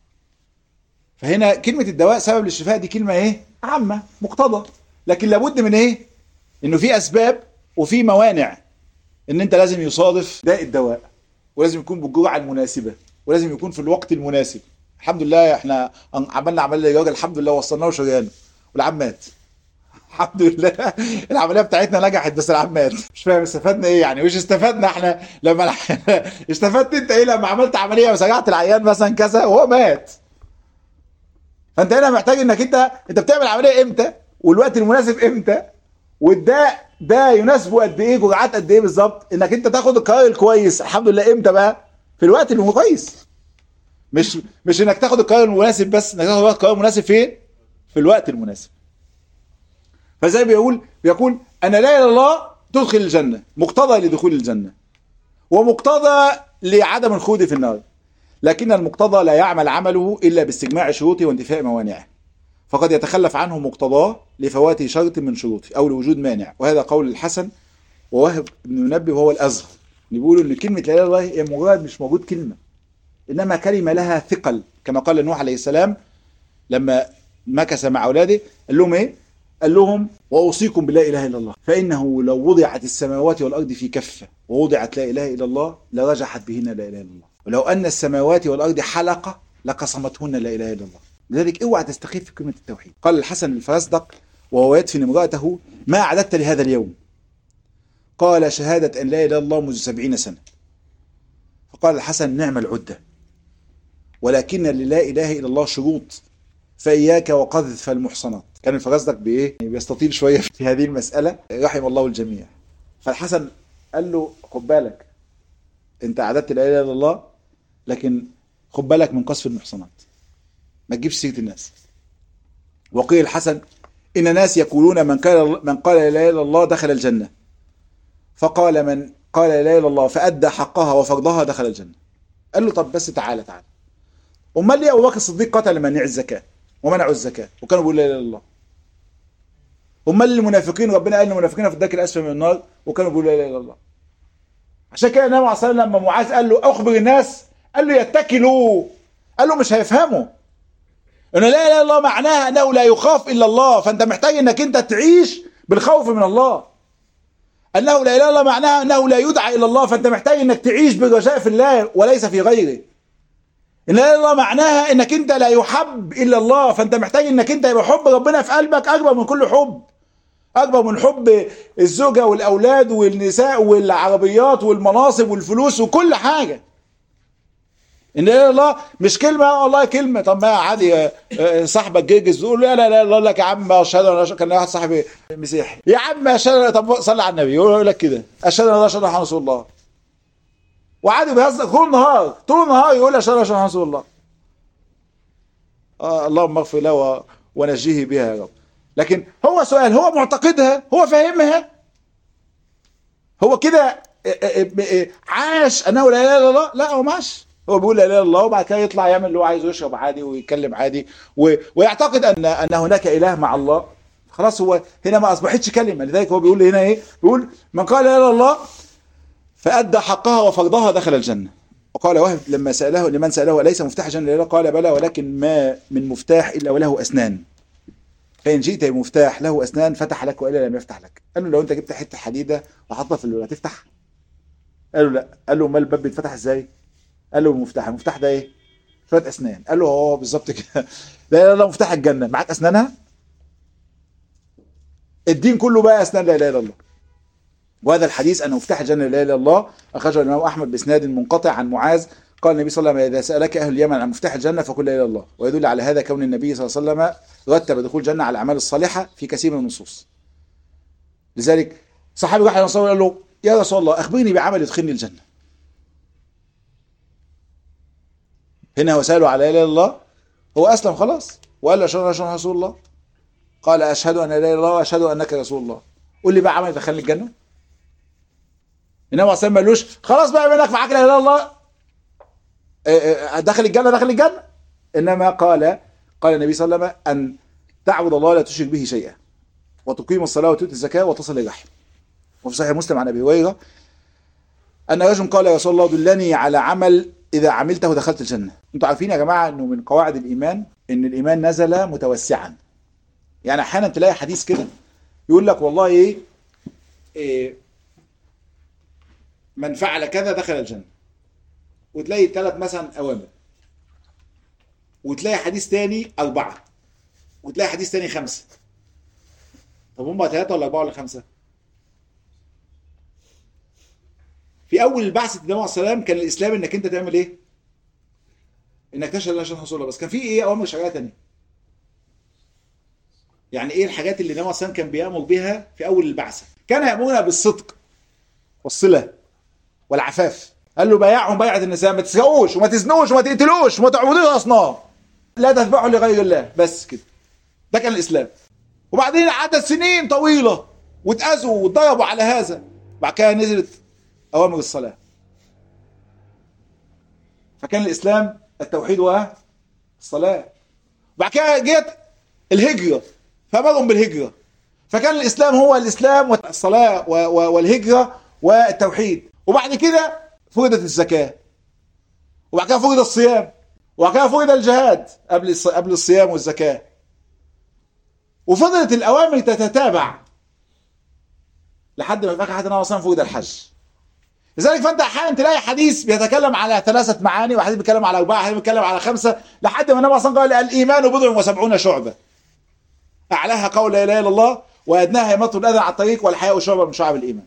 فهنا كلمة الدواء سبب للشفاء دي كلمة ايه عامة مقتضى لكن لابد من ايه انه في اسباب وفي موانع ان انت لازم يصادف داء الدواء ولازم يكون بالجرعة المناسبة ولازم يكون في الوقت المناسب الحمد لله احنا عملنا عمليه الراجل الحمد لله وصلنا له شريانه والعم مات الحمد لله العمليه بتاعتنا نجحت بس العم مات مش فاهم استفدنا ايه يعني مش استفدنا احنا لما استفدت انت ايه لما عملت عمليه وسجعت العيان مثلا كذا وهو مات فانت هنا محتاج انك انت انت بتعمل عمليه امتى والوقت المناسب امتى والداء ده يناسبه قد ايه جرعات قد ايه بالظبط انك انت تاخد القرار الكويس الحمد لله امتى بقى في الوقت الكويس مش مش انك تاخد القرار المناسب بس انك تاخد القرار المناسب فين في الوقت المناسب فزي بيقول بيقول ان لا اله الا الله تدخل الجنه مقتضى لدخول الجنه ومقتضى لعدم الخلود في النار لكن المقتضى لا يعمل عمله الا باستجماع شروطه وانتفاء موانعه فقد يتخلف عنه مقتضاه لفوات شرط من شروطه او لوجود مانع وهذا قول الحسن ووهب بن منبه وهو الازهر بيقولوا ان كلمه لا اله الا الله هي مجرد مش موجود كلمه انما كلمه لها ثقل كما قال نوح عليه السلام لما مكث مع اولاده قال لهم ايه؟ قال لهم واوصيكم بلا اله الا الله فانه لو وضعت السماوات والارض في كفه ووضعت لا اله الا الله لرجحت بهن لا اله الا الله ولو ان السماوات والارض حلقه لقسمتهن لا اله الا الله لذلك اوعى تستخف في كلمه التوحيد قال الحسن الفرزدق وهو يدفن امراته ما اعددت لهذا اليوم قال شهاده ان لا اله الا الله منذ سبعين سنه فقال الحسن نعم العده ولكن للا اله الا الله شروط فاياك وقذف المحصنات كان الفرزدق بايه بيستطيل شويه في هذه المساله رحم الله الجميع فالحسن قال له خد بالك انت اعددت لا اله الا الله لكن خد بالك من قصف المحصنات ما تجيبش سيره الناس وقيل الحسن ان ناس يقولون من قال من قال لا اله الا الله دخل الجنه فقال من قال لا اله الا الله فادى حقها وفرضها دخل الجنه قال له طب بس تعالى تعالى امال ليه ابو بكر الصديق قتل منع الزكاه ومنعوا الزكاه وكانوا بيقولوا لا اله الا الله امال المنافقين ربنا قال المنافقين في الدرك الاسفل من النار وكانوا بيقولوا لا اله الا الله عشان كده النبي عليه الصلاه والسلام لما معاذ قال له اخبر الناس قال له يتكلوا قال له مش هيفهموا انه لا اله الا الله معناها انه لا يخاف الا الله فانت محتاج انك انت تعيش بالخوف من الله انه لا اله الا الله معناها انه لا يدعى الى الله فانت محتاج انك تعيش بالرجاء في الله وليس في غيره ان لا اله الا الله معناها انك انت لا يحب الا الله فانت محتاج انك انت يبقى حب ربنا في قلبك اكبر من كل حب اكبر من حب الزوجه والاولاد والنساء والعربيات والمناصب والفلوس وكل حاجه ان لا اله الا الله مش كلمه والله كلمه طب ما عادي صاحبك جيجز يقول لا لا لا يقول لك يا عم اشهد ان كان واحد صاحبي مسيحي يا عم اشهد طب صلي على النبي يقول لك كده اشهد ان لا اله الا الله رسول الله وعادي بيهزر طول النهار طول النهار يقول اشهد ان لا رسول الله آه اللهم اغفر له ونجيه بها يا رب لكن هو سؤال هو معتقدها هو فاهمها هو كده عاش انه لا اله الا الله لا هو ماشي هو بيقول لا اله الا الله وبعد كده يطلع يعمل اللي هو عايزه يشرب عادي ويتكلم عادي و... ويعتقد ان ان هناك اله مع الله خلاص هو هنا ما اصبحتش كلمه لذلك هو بيقول هنا ايه بيقول من قال لا اله الا الله فادى حقها وفرضها دخل الجنه وقال وهب لما ساله لمن ساله اليس مفتاح الجنه لا قال بلى ولكن ما من مفتاح الا وله اسنان فإن جئت بمفتاح له أسنان فتح لك وإلا لم يفتح لك قال له لو أنت جبت حتة حديدة وحطها في الولا هتفتح قال له لا قال له امال الباب بيتفتح ازاي قال له المفتاح المفتاح ده ايه شويه اسنان قال له اه بالظبط كده لا لا لا مفتاح الجنه معاك اسنانها الدين كله بقى اسنان لا اله الا الله وهذا الحديث ان مفتاح الجنه لا اله الا الله اخرجه الامام احمد باسناد منقطع عن معاذ قال النبي صلى الله عليه وسلم اذا سالك اهل اليمن عن مفتاح الجنه فقل لا اله الا الله ويدل على هذا كون النبي صلى الله عليه وسلم رتب دخول الجنه على الاعمال الصالحه في كثير من النصوص لذلك صحابي واحد صلى قال له يا رسول الله اخبرني بعمل يدخلني الجنه هنا هو ساله على لا اله الا الله هو اسلم خلاص وقال له اشهد ان لا رسول الله قال اشهد ان لا اله الا الله واشهد انك رسول الله قول لي بقى عمل يدخلني الجنه انما اصلا ما قالوش خلاص بقى منك معاك لا اله الا الله دخل الجنه دخل الجنه انما قال قال النبي صلى الله عليه وسلم ان تعبد الله لا تشرك به شيئا وتقيم الصلاه وتؤتي الزكاه وتصل الرحم وفي صحيح مسلم عن ابي هريره ان رجل قال يا رسول الله دلني على عمل اذا عملته دخلت الجنه انتوا عارفين يا جماعه انه من قواعد الايمان ان الايمان نزل متوسعا يعني احيانا تلاقي حديث كده يقول لك والله ايه, إيه من فعل كذا دخل الجنه وتلاقي ثلاث مثلا اوامر وتلاقي حديث تاني اربعه وتلاقي حديث تاني خمسه طب هم ثلاثه ولا اربعه ولا خمسه؟ في اول البعثه النبي عليه السلام كان الاسلام انك انت تعمل ايه؟ انك تشهد لا اله الا الله بس كان في ايه اوامر شرعيه ثانيه؟ يعني ايه الحاجات اللي النبي عليه السلام كان بيامر بها في اول البعثه؟ كان يامرنا بالصدق والصله والعفاف قال له بايعهم بيعه النساء ما تسرقوش وما تزنوش وما تقتلوش وما تعبدوش اصنام لا تتبعوا لغير الله بس كده ده كان الاسلام وبعدين عدت سنين طويله واتاذوا واتضربوا على هذا بعد كده نزلت اوامر الصلاه فكان الاسلام التوحيد والصلاه بعد كده جت الهجره فامرهم بالهجره فكان الاسلام هو الاسلام والصلاه والهجره والتوحيد وبعد كده فرضت الزكاه وبعد كده فرض الصيام وبعد كده فرض الجهاد قبل قبل الصيام والزكاه وفضلت الاوامر تتتابع لحد ما في اخر حياه النبي صلى فرض الحج لذلك فانت احيانا تلاقي حديث بيتكلم على ثلاثه معاني وحديث بيتكلم على اربعه وحديث بيتكلم على خمسه لحد ما النبي صلى الله عليه وسلم قال الايمان بضع وسبعون شعبه اعلاها قول لا اله الا الله وادناها يمط الاذى على الطريق والحياء شعبه من شعب الايمان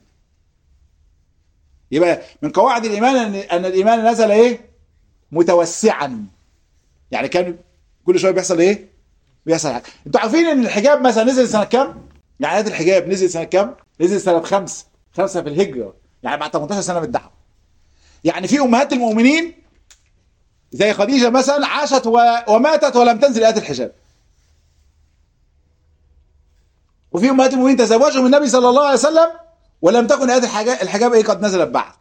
يبقى من قواعد الايمان ان ان الايمان نزل ايه متوسعا يعني كان كل شويه بيحصل ايه بيحصل حاجه انتوا عارفين ان الحجاب مثلا نزل سنه كام يعني آيات الحجاب نزل سنه كام نزل سنه خمس خمسه في الهجره يعني بعد 18 سنه من الدعوه يعني في امهات المؤمنين زي خديجه مثلا عاشت و... وماتت ولم تنزل ايات الحجاب وفي امهات المؤمنين تزوجوا من النبي صلى الله عليه وسلم ولم تكن ايات الحجاب, الحجاب ايه قد نزلت بعد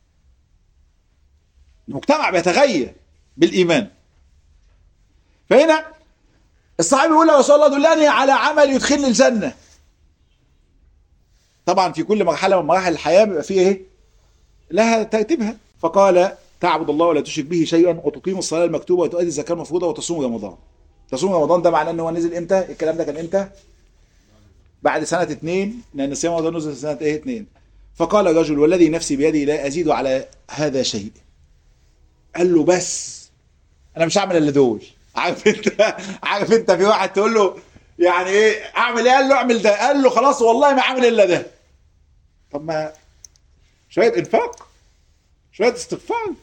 المجتمع بيتغير بالايمان فهنا الصحابي يقول يا رسول الله دلني على عمل يدخلني الجنه طبعا في كل مرحله من مراحل الحياه بيبقى فيه ايه لها ترتيبها فقال تعبد الله ولا تشرك به شيئا وتقيم الصلاه المكتوبه وتؤدي الزكاه المفروضه وتصوم رمضان تصوم رمضان ده معناه ان هو نزل امتى الكلام ده كان امتى بعد سنه اثنين لان صيام رمضان نزل سنه ايه اثنين فقال الرجل والذي نفسي بيدي لا ازيد على هذا شيء قال له بس انا مش هعمل الا دول عارف انت عارف انت في واحد تقول له يعني ايه اعمل ايه قال له اعمل ده قال له خلاص والله ما عامل الا ده طب ما شويه انفاق شويه استغفار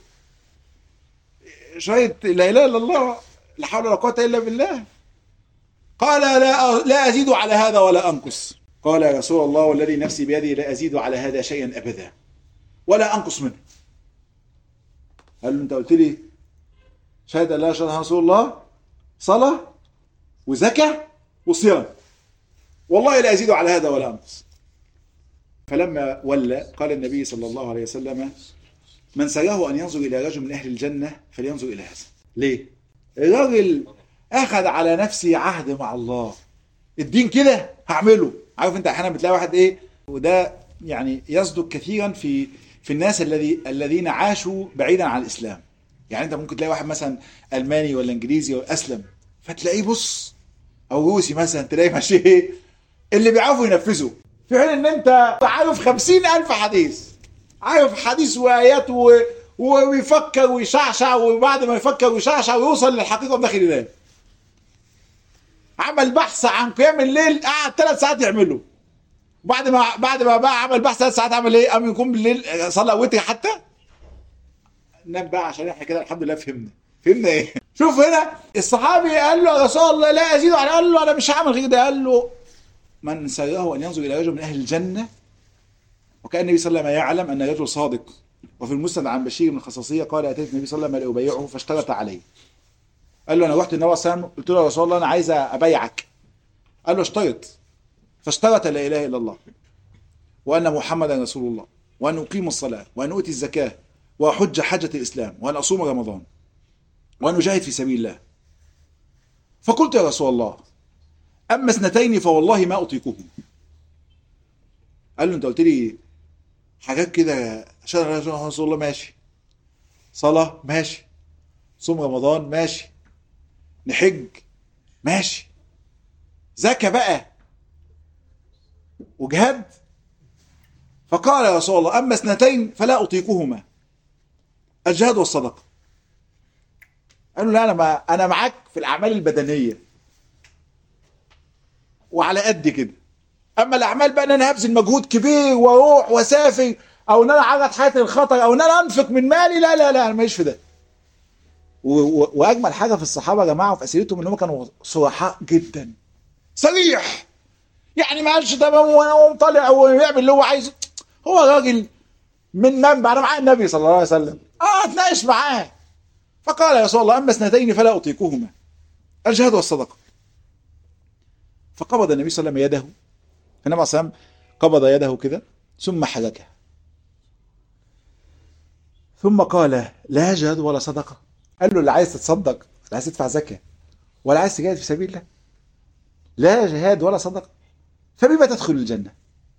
شويه لا اله الا الله لا حول ولا قوه الا بالله قال لا لا ازيد على هذا ولا انقص قال يا رسول الله والذي نفسي بيدي لا ازيد على هذا شيئا ابدا ولا انقص منه قال له انت قلت لي شهاده لا شهاده رسول الله صلاه وزكاه وصيام والله لا ازيد على هذا ولا انقص فلما ولى قال النبي صلى الله عليه وسلم من سراه ان ينظر الى رجل من اهل الجنه فلينظر الى هذا ليه الراجل اخذ على نفسه عهد مع الله الدين كده هعمله عارف انت احيانا بتلاقي واحد ايه وده يعني يصدق كثيرا في في الناس الذي الذين عاشوا بعيدا عن الاسلام يعني انت ممكن تلاقي واحد مثلا الماني ولا انجليزي ولا اسلم فتلاقيه بص او روسي مثلا تلاقيه ماشي ايه اللي بيعرفوا ينفذوا في حين ان انت عارف خمسين الف حديث عارف حديث وايات و... ويفكر ويشعشع وبعد ما يفكر ويشعشع ويوصل للحقيقه بداخل الله عمل بحث عن قيام الليل قعد ثلاث ساعات يعمله بعد ما بعد ما بقى عمل بحث ثلاث ساعات عمل ايه؟ قام يقوم بالليل صلى وتر حتى نام بقى عشان احنا كده الحمد لله فهمنا فهمنا ايه؟ شوف هنا الصحابي قال له يا رسول الله لا ازيد على قال له انا مش هعمل غير ده قال له من سره ان ينظر الى رجل من اهل الجنه وكان النبي صلى الله عليه وسلم يعلم ان الرجل صادق وفي المسند عن بشير بن الخصاصيه قال اتيت النبي صلى الله عليه وسلم لابايعه فاشترط عليه قال له انا رحت النبي صلى الله عليه وسلم قلت له يا رسول الله انا عايز ابايعك قال له اشترط فاشترط لا اله الا الله وان محمدا رسول الله وان اقيم الصلاه وان اؤتي الزكاه واحج حجه الاسلام وان اصوم رمضان وان اجاهد في سبيل الله فقلت يا رسول الله اما اثنتين فوالله ما اطيقهما قال له انت قلت لي حاجات كده عشان رسول الله ماشي صلاه ماشي صوم رمضان ماشي نحج ماشي زكاة بقى وجهاد فقال يا رسول الله أما اثنتين فلا أطيقهما الجهاد والصدقة قال له لا أنا ما أنا معاك في الأعمال البدنية وعلى قد كده أما الأعمال بقى إن أنا هبذل مجهود كبير وأروح وأسافر أو إن أنا أعرض حياتي للخطر أو إن أنا أنفق من مالي لا لا لا أنا ماليش في ده واجمل حاجه في الصحابه يا جماعه وفي اسئلتهم ان هم كانوا صرحاء جدا صريح يعني ما قالش ده هو طالع ويعمل اللي هو عايزه هو راجل من منبع انا معاه النبي صلى الله عليه وسلم اه اتناقش معاه فقال يا رسول الله اما اثنتين فلا اطيقهما الجهاد والصدقه فقبض النبي صلى الله عليه وسلم يده فالنبي صلى الله عليه وسلم قبض يده كده ثم حركها ثم قال لا جهاد ولا صدقه قال له اللي عايز تتصدق اللي عايز تدفع زكاه ولا عايز تجاهد في سبيل الله لا جهاد ولا صدقه فبما تدخل الجنه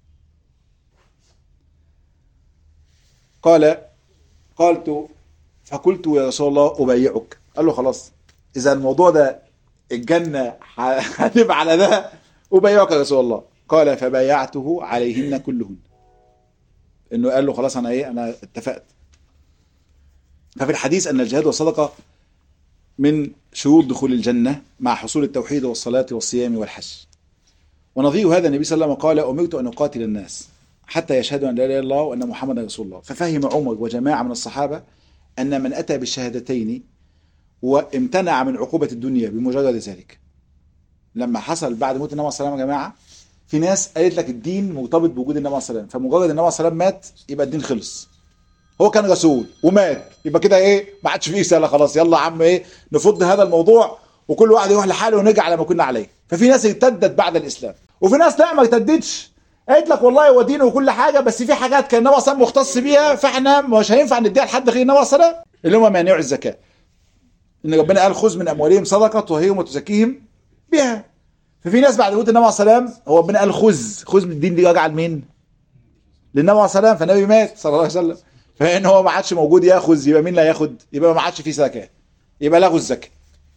قال قلت فقلت يا رسول الله ابايعك قال له خلاص اذا الموضوع ده الجنه هتبقى على ده ابايعك يا رسول الله قال فبايعته عليهن كلهن انه قال له خلاص انا ايه انا اتفقت ففي الحديث أن الجهاد والصدقة من شروط دخول الجنة مع حصول التوحيد والصلاة والصيام والحج ونظير هذا النبي صلى الله عليه وسلم قال أمرت أن أقاتل الناس حتى يشهدوا أن لا إله إلا الله وأن محمدا رسول الله ففهم عمر وجماعة من الصحابة أن من أتى بالشهادتين وامتنع من عقوبة الدنيا بمجرد ذلك لما حصل بعد موت النبي صلى الله عليه وسلم يا جماعة في ناس قالت لك الدين مرتبط بوجود النبي صلى الله عليه وسلم فمجرد النبي صلى الله عليه وسلم مات يبقى الدين خلص هو كان رسول ومات يبقى كده ايه ما عادش فيه رساله خلاص يلا يا عم ايه نفض هذا الموضوع وكل واحد يروح لحاله ونرجع على ما كنا عليه ففي ناس ارتدت بعد الاسلام وفي ناس لا ما ارتدتش قالت لك والله هو دين وكل حاجه بس في حاجات كان النبي صلى الله عليه وسلم مختص بيها فاحنا مش هينفع نديها لحد غير النبي صلى الله عليه وسلم اللي هم مانعوا الزكاه ان ربنا قال خذ من اموالهم صدقه طهيهم وتزكيهم بها ففي ناس بعد موت النبي صلى الله عليه وسلم هو ربنا قال خذ خذ من الدين دي راجعه لمين؟ للنبي صلى الله عليه وسلم فالنبي مات صلى الله عليه وسلم فان هو ما عادش موجود ياخذ يبقى مين اللي هياخد؟ يبقى ما عادش فيه زكاه يبقى لغوا الزكاه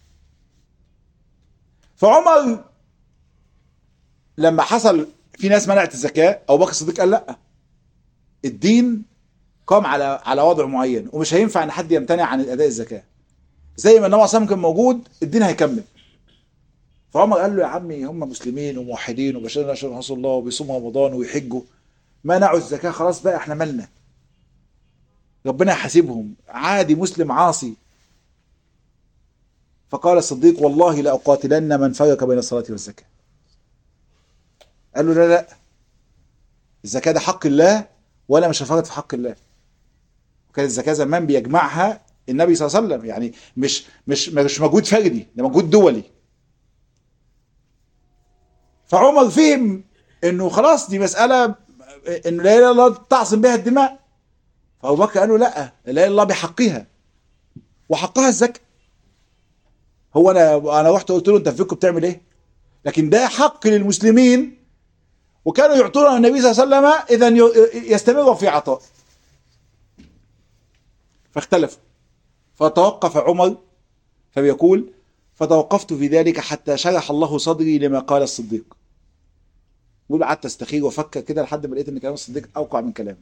فعمر لما حصل في ناس منعت الزكاه ابو بكر الصديق قال لا الدين قام على على وضع معين ومش هينفع ان حد يمتنع عن اداء الزكاه زي ما النبي صلى الله عليه وسلم كان موجود الدين هيكمل فعمر قال له يا عمي هم مسلمين وموحدين وبشرنا عشان رسول الله وبيصوموا رمضان ويحجوا منعوا الزكاه خلاص بقى احنا مالنا ربنا يحاسبهم عادي مسلم عاصي فقال الصديق والله لاقاتلن من فرق بين الصلاه والزكاه قال له لا لا الزكاه ده حق الله وانا مش هفرط في حق الله وكانت الزكاه زمان بيجمعها النبي صلى الله عليه وسلم يعني مش مش مش مجهود فردي ده مجهود دولي فعمر فهم انه خلاص دي مساله ان لا اله الا الله تعصم بها الدماء فابو بكر قال له لا لا اله الا الله بحقها وحقها الزكاه هو انا انا رحت قلت له انت في فيكم بتعمل ايه؟ لكن ده حق للمسلمين وكانوا يعطون النبي صلى الله عليه وسلم اذا يستمروا في عطاء فاختلفوا فتوقف عمر فبيقول فتوقفت في ذلك حتى شرح الله صدري لما قال الصديق بيقول قعدت استخير وافكر كده لحد ما لقيت ان كلام الصديق اوقع من كلامي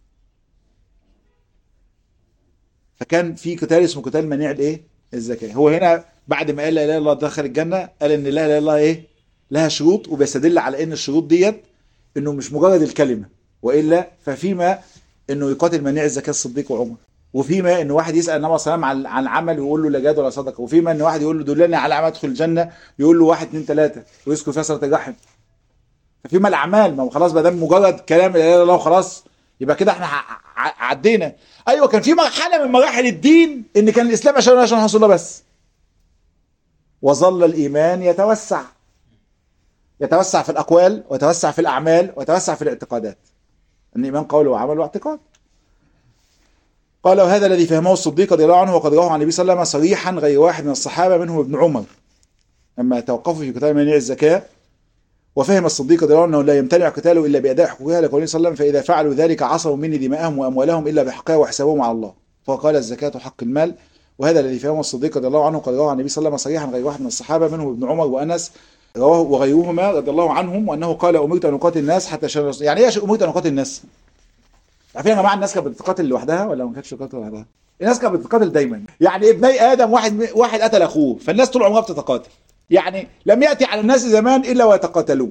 فكان في قتال اسمه قتال منيع الايه الزكاه هو هنا بعد ما قال لا اله الا الله دخل الجنه قال ان لا اله الا الله ايه لها شروط وبيستدل على ان الشروط ديت انه مش مجرد الكلمه والا ففيما انه يقاتل منيع الزكاه الصديق وعمر وفيما ان واحد يسال النبي صلى الله عليه وسلم عن عمل ويقول له لا جاد ولا صدقه وفيما ان واحد يقول له دلني على عمل ادخل الجنه يقول له واحد اثنين ثلاثه ويذكر فيها صله الرحم ففيما الاعمال ما هو خلاص ما دام مجرد كلام لا اله الا الله وخلاص يبقى كده احنا عدينا ايوه كان في مرحله من مراحل الدين ان كان الاسلام عشان عشان رسول الله بس وظل الايمان يتوسع يتوسع في الاقوال ويتوسع في الاعمال ويتوسع في الاعتقادات الايمان قول وعمل واعتقاد قال وهذا الذي فهمه الصديق رضي الله عنه وقد رواه عن النبي صلى الله عليه وسلم صريحا غير واحد من الصحابه منهم ابن عمر لما توقفوا في قتال منيع الزكاه وفهم الصديق رضي الله عنه انه لا يمتنع قتاله الا باداء حقوقها لقوله صلى الله عليه وسلم فاذا فعلوا ذلك عصوا مني دماءهم واموالهم الا بحقها وحسابهم على الله فقال الزكاه حق المال وهذا الذي فهمه الصديق رضي الله عنه قد رواه عن النبي صلى الله عليه وسلم صريحا غير واحد من الصحابه منهم ابن عمر وانس رواه وغيرهما رضي الله عنهم وانه قال امرت ان اقاتل الناس حتى شر يعني ايه امرت ان اقاتل الناس؟ عارفين يا جماعه الناس كانت بتتقاتل لوحدها ولا ما كانتش بتتقاتل لوحدها؟ الناس كانت بتتقاتل دايما يعني ابني ادم واحد واحد قتل اخوه فالناس طول عمرها بتتقاتل يعني لم ياتي على الناس زمان الا ويتقاتلون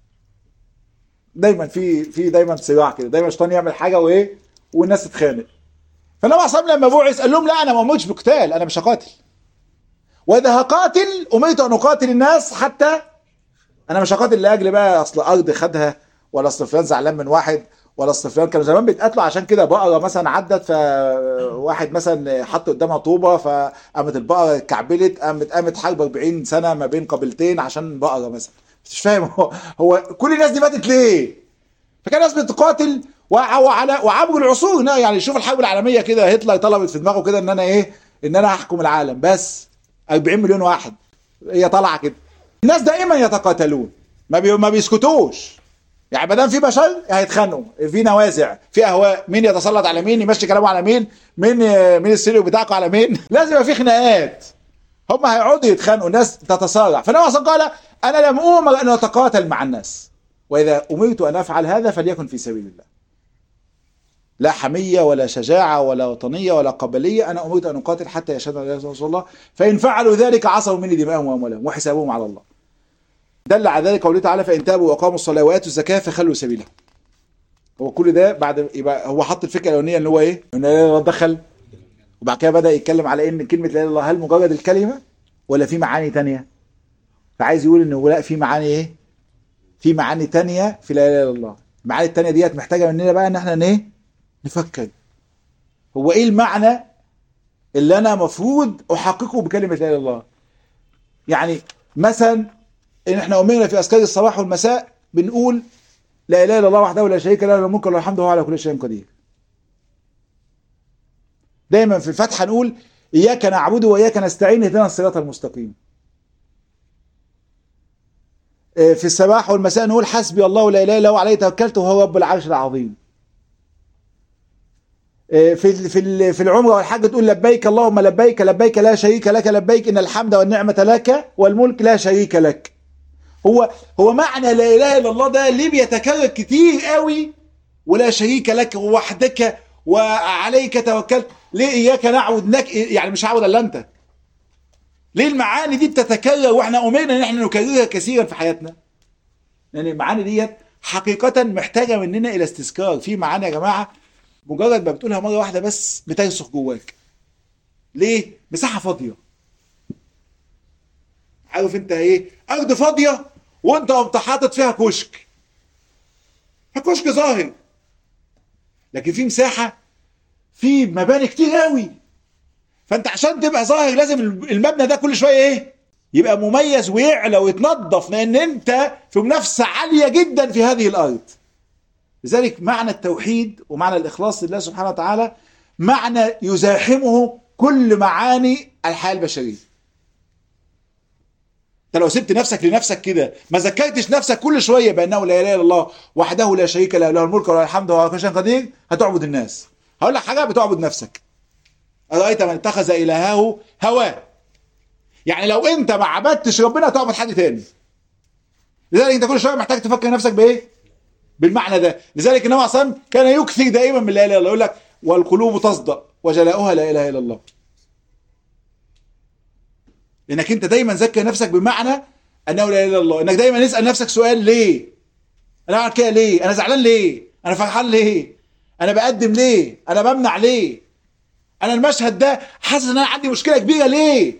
دايما في في دايما صراع كده دايما الشيطان يعمل حاجه وايه والناس تتخانق فالنبي صلى الله عليه وسلم لما بعث قال لهم لا انا ما امرتش بقتال انا مش هقاتل واذا هقاتل امرت ان اقاتل الناس حتى انا مش هقاتل لاجل بقى اصل ارض خدها ولا اصل فلان زعلان من واحد ولا اصل فلان كانوا زمان بيتقاتلوا عشان كده بقره مثلا عدت فواحد مثلا حط قدامها طوبه فقامت البقره اتكعبلت قامت قامت حرب 40 سنه ما بين قبيلتين عشان بقره مثلا مش فاهم هو, هو كل الناس دي ماتت ليه؟ فكان الناس بتقاتل وعلى وعبر العصور يعني شوف الحرب العالميه كده هتلر طلبت في دماغه كده ان انا ايه؟ ان انا هحكم العالم بس 40 مليون واحد هي طالعه كده الناس دائما يتقاتلون ما بي ما بيسكتوش يعني ما دام في بشر هيتخانقوا في نوازع في اهواء مين يتسلط على مين يمشي كلامه على مين مين مين السيريو بتاعكم على مين لازم يبقى في خناقات هم هيقعدوا يتخانقوا الناس تتصارع فالنبي صلى قال انا لم امر ان اتقاتل مع الناس واذا امرت ان افعل هذا فليكن في سبيل الله لا حميه ولا شجاعه ولا وطنيه ولا قبليه انا امرت ان اقاتل حتى يشهد ان لا اله الا الله فان فعلوا ذلك عصوا مني دماءهم واموالهم وحسابهم على الله دل على ذلك قوله تعالى فان تابوا واقاموا الصلاه واتوا الزكاه فخلوا سبيلهم هو كل ده بعد يبقى هو حط الفكره الاولانيه ان هو ايه؟ ان لا اله الا الله دخل وبعد كده بدا يتكلم على ان كلمه لا اله الا الله هل مجرد الكلمه ولا في معاني تانية فعايز يقول انه لا في معاني ايه؟ في معاني تانية في لا اله الا الله المعاني التانية ديت محتاجه مننا بقى ان احنا ايه؟ نفكر هو ايه المعنى اللي انا مفروض احققه بكلمه لا اله الا الله يعني مثلا ان احنا امرنا في اذكار الصباح والمساء بنقول لا اله الا الله وحده لا شريك له له الملك وله الحمد وهو على كل شيء قدير دايما في الفاتحه نقول اياك نعبد واياك نستعين اهدنا الصراط المستقيم في الصباح والمساء نقول حسبي الله لا اله الا هو عليه توكلت وهو رب العرش العظيم في في في العمره والحج تقول لبيك اللهم لبيك لبيك لا شريك لك لبيك ان الحمد والنعمه لك والملك لا شريك لك هو هو معنى لا اله الا الله ده ليه بيتكرر كتير قوي ولا شريك لك وحدك وعليك توكلت ليه اياك نعبد نك يعني مش هعبد الا انت ليه المعاني دي بتتكرر واحنا امرنا ان احنا نكررها كثيرا في حياتنا لان يعني المعاني ديت حقيقه محتاجه مننا الى استذكار في معاني يا جماعه مجرد ما بتقولها مره واحده بس بترسخ جواك ليه مساحه فاضيه عارف انت ايه ارض فاضيه وانت قمت حاطط فيها كشك كشك ظاهر لكن في مساحه في مباني كتير قوي فانت عشان تبقى ظاهر لازم المبنى ده كل شويه ايه يبقى مميز ويعلى ويتنظف لان انت في منافسه عاليه جدا في هذه الارض لذلك معنى التوحيد ومعنى الاخلاص لله سبحانه وتعالى معنى يزاحمه كل معاني الحياه البشريه انت لو سبت نفسك لنفسك كده ما ذكرتش نفسك كل شويه بانه لا اله الا الله وحده لا شريك له له الملك وله الحمد وهو على كل شيء قدير هتعبد الناس هقول لك حاجه بتعبد نفسك ارايت من اتخذ الهه هواه يعني لو انت ما عبدتش ربنا هتعبد حد تاني لذلك انت كل شويه محتاج تفكر نفسك بايه بالمعنى ده لذلك النبي صلى الله عليه وسلم كان يكثر دائما من لا اله الا الله يقول لك والقلوب تصدأ وجلاؤها لا اله الا الله انك انت دايما ذكر نفسك بمعنى انه لا اله الا الله انك دايما اسال نفسك سؤال ليه انا بعمل كده ليه انا زعلان ليه انا فرحان ليه انا بقدم ليه انا بمنع ليه انا المشهد ده حاسس ان انا عندي مشكله كبيره ليه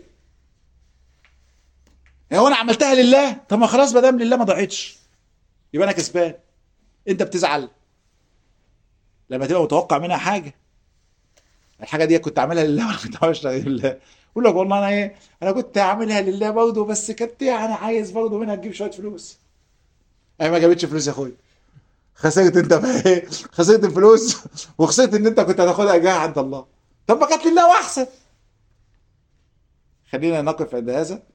هو انا عملتها لله طب ما خلاص ما دام لله ما ضاعتش يبقى انا كسبان انت بتزعل لما تبقى متوقع منها حاجه الحاجه دي كنت عاملها لله ولا كنت عاملها لله يقول لك والله انا ايه انا كنت عاملها لله برضه بس كنت يعني عايز برضه منها تجيب شويه فلوس اي ما جابتش فلوس يا اخويا خسرت انت بقى ايه خسرت الفلوس وخسرت ان انت كنت هتاخدها جاه عند الله طب ما كانت لله واحسن خلينا نقف عند هذا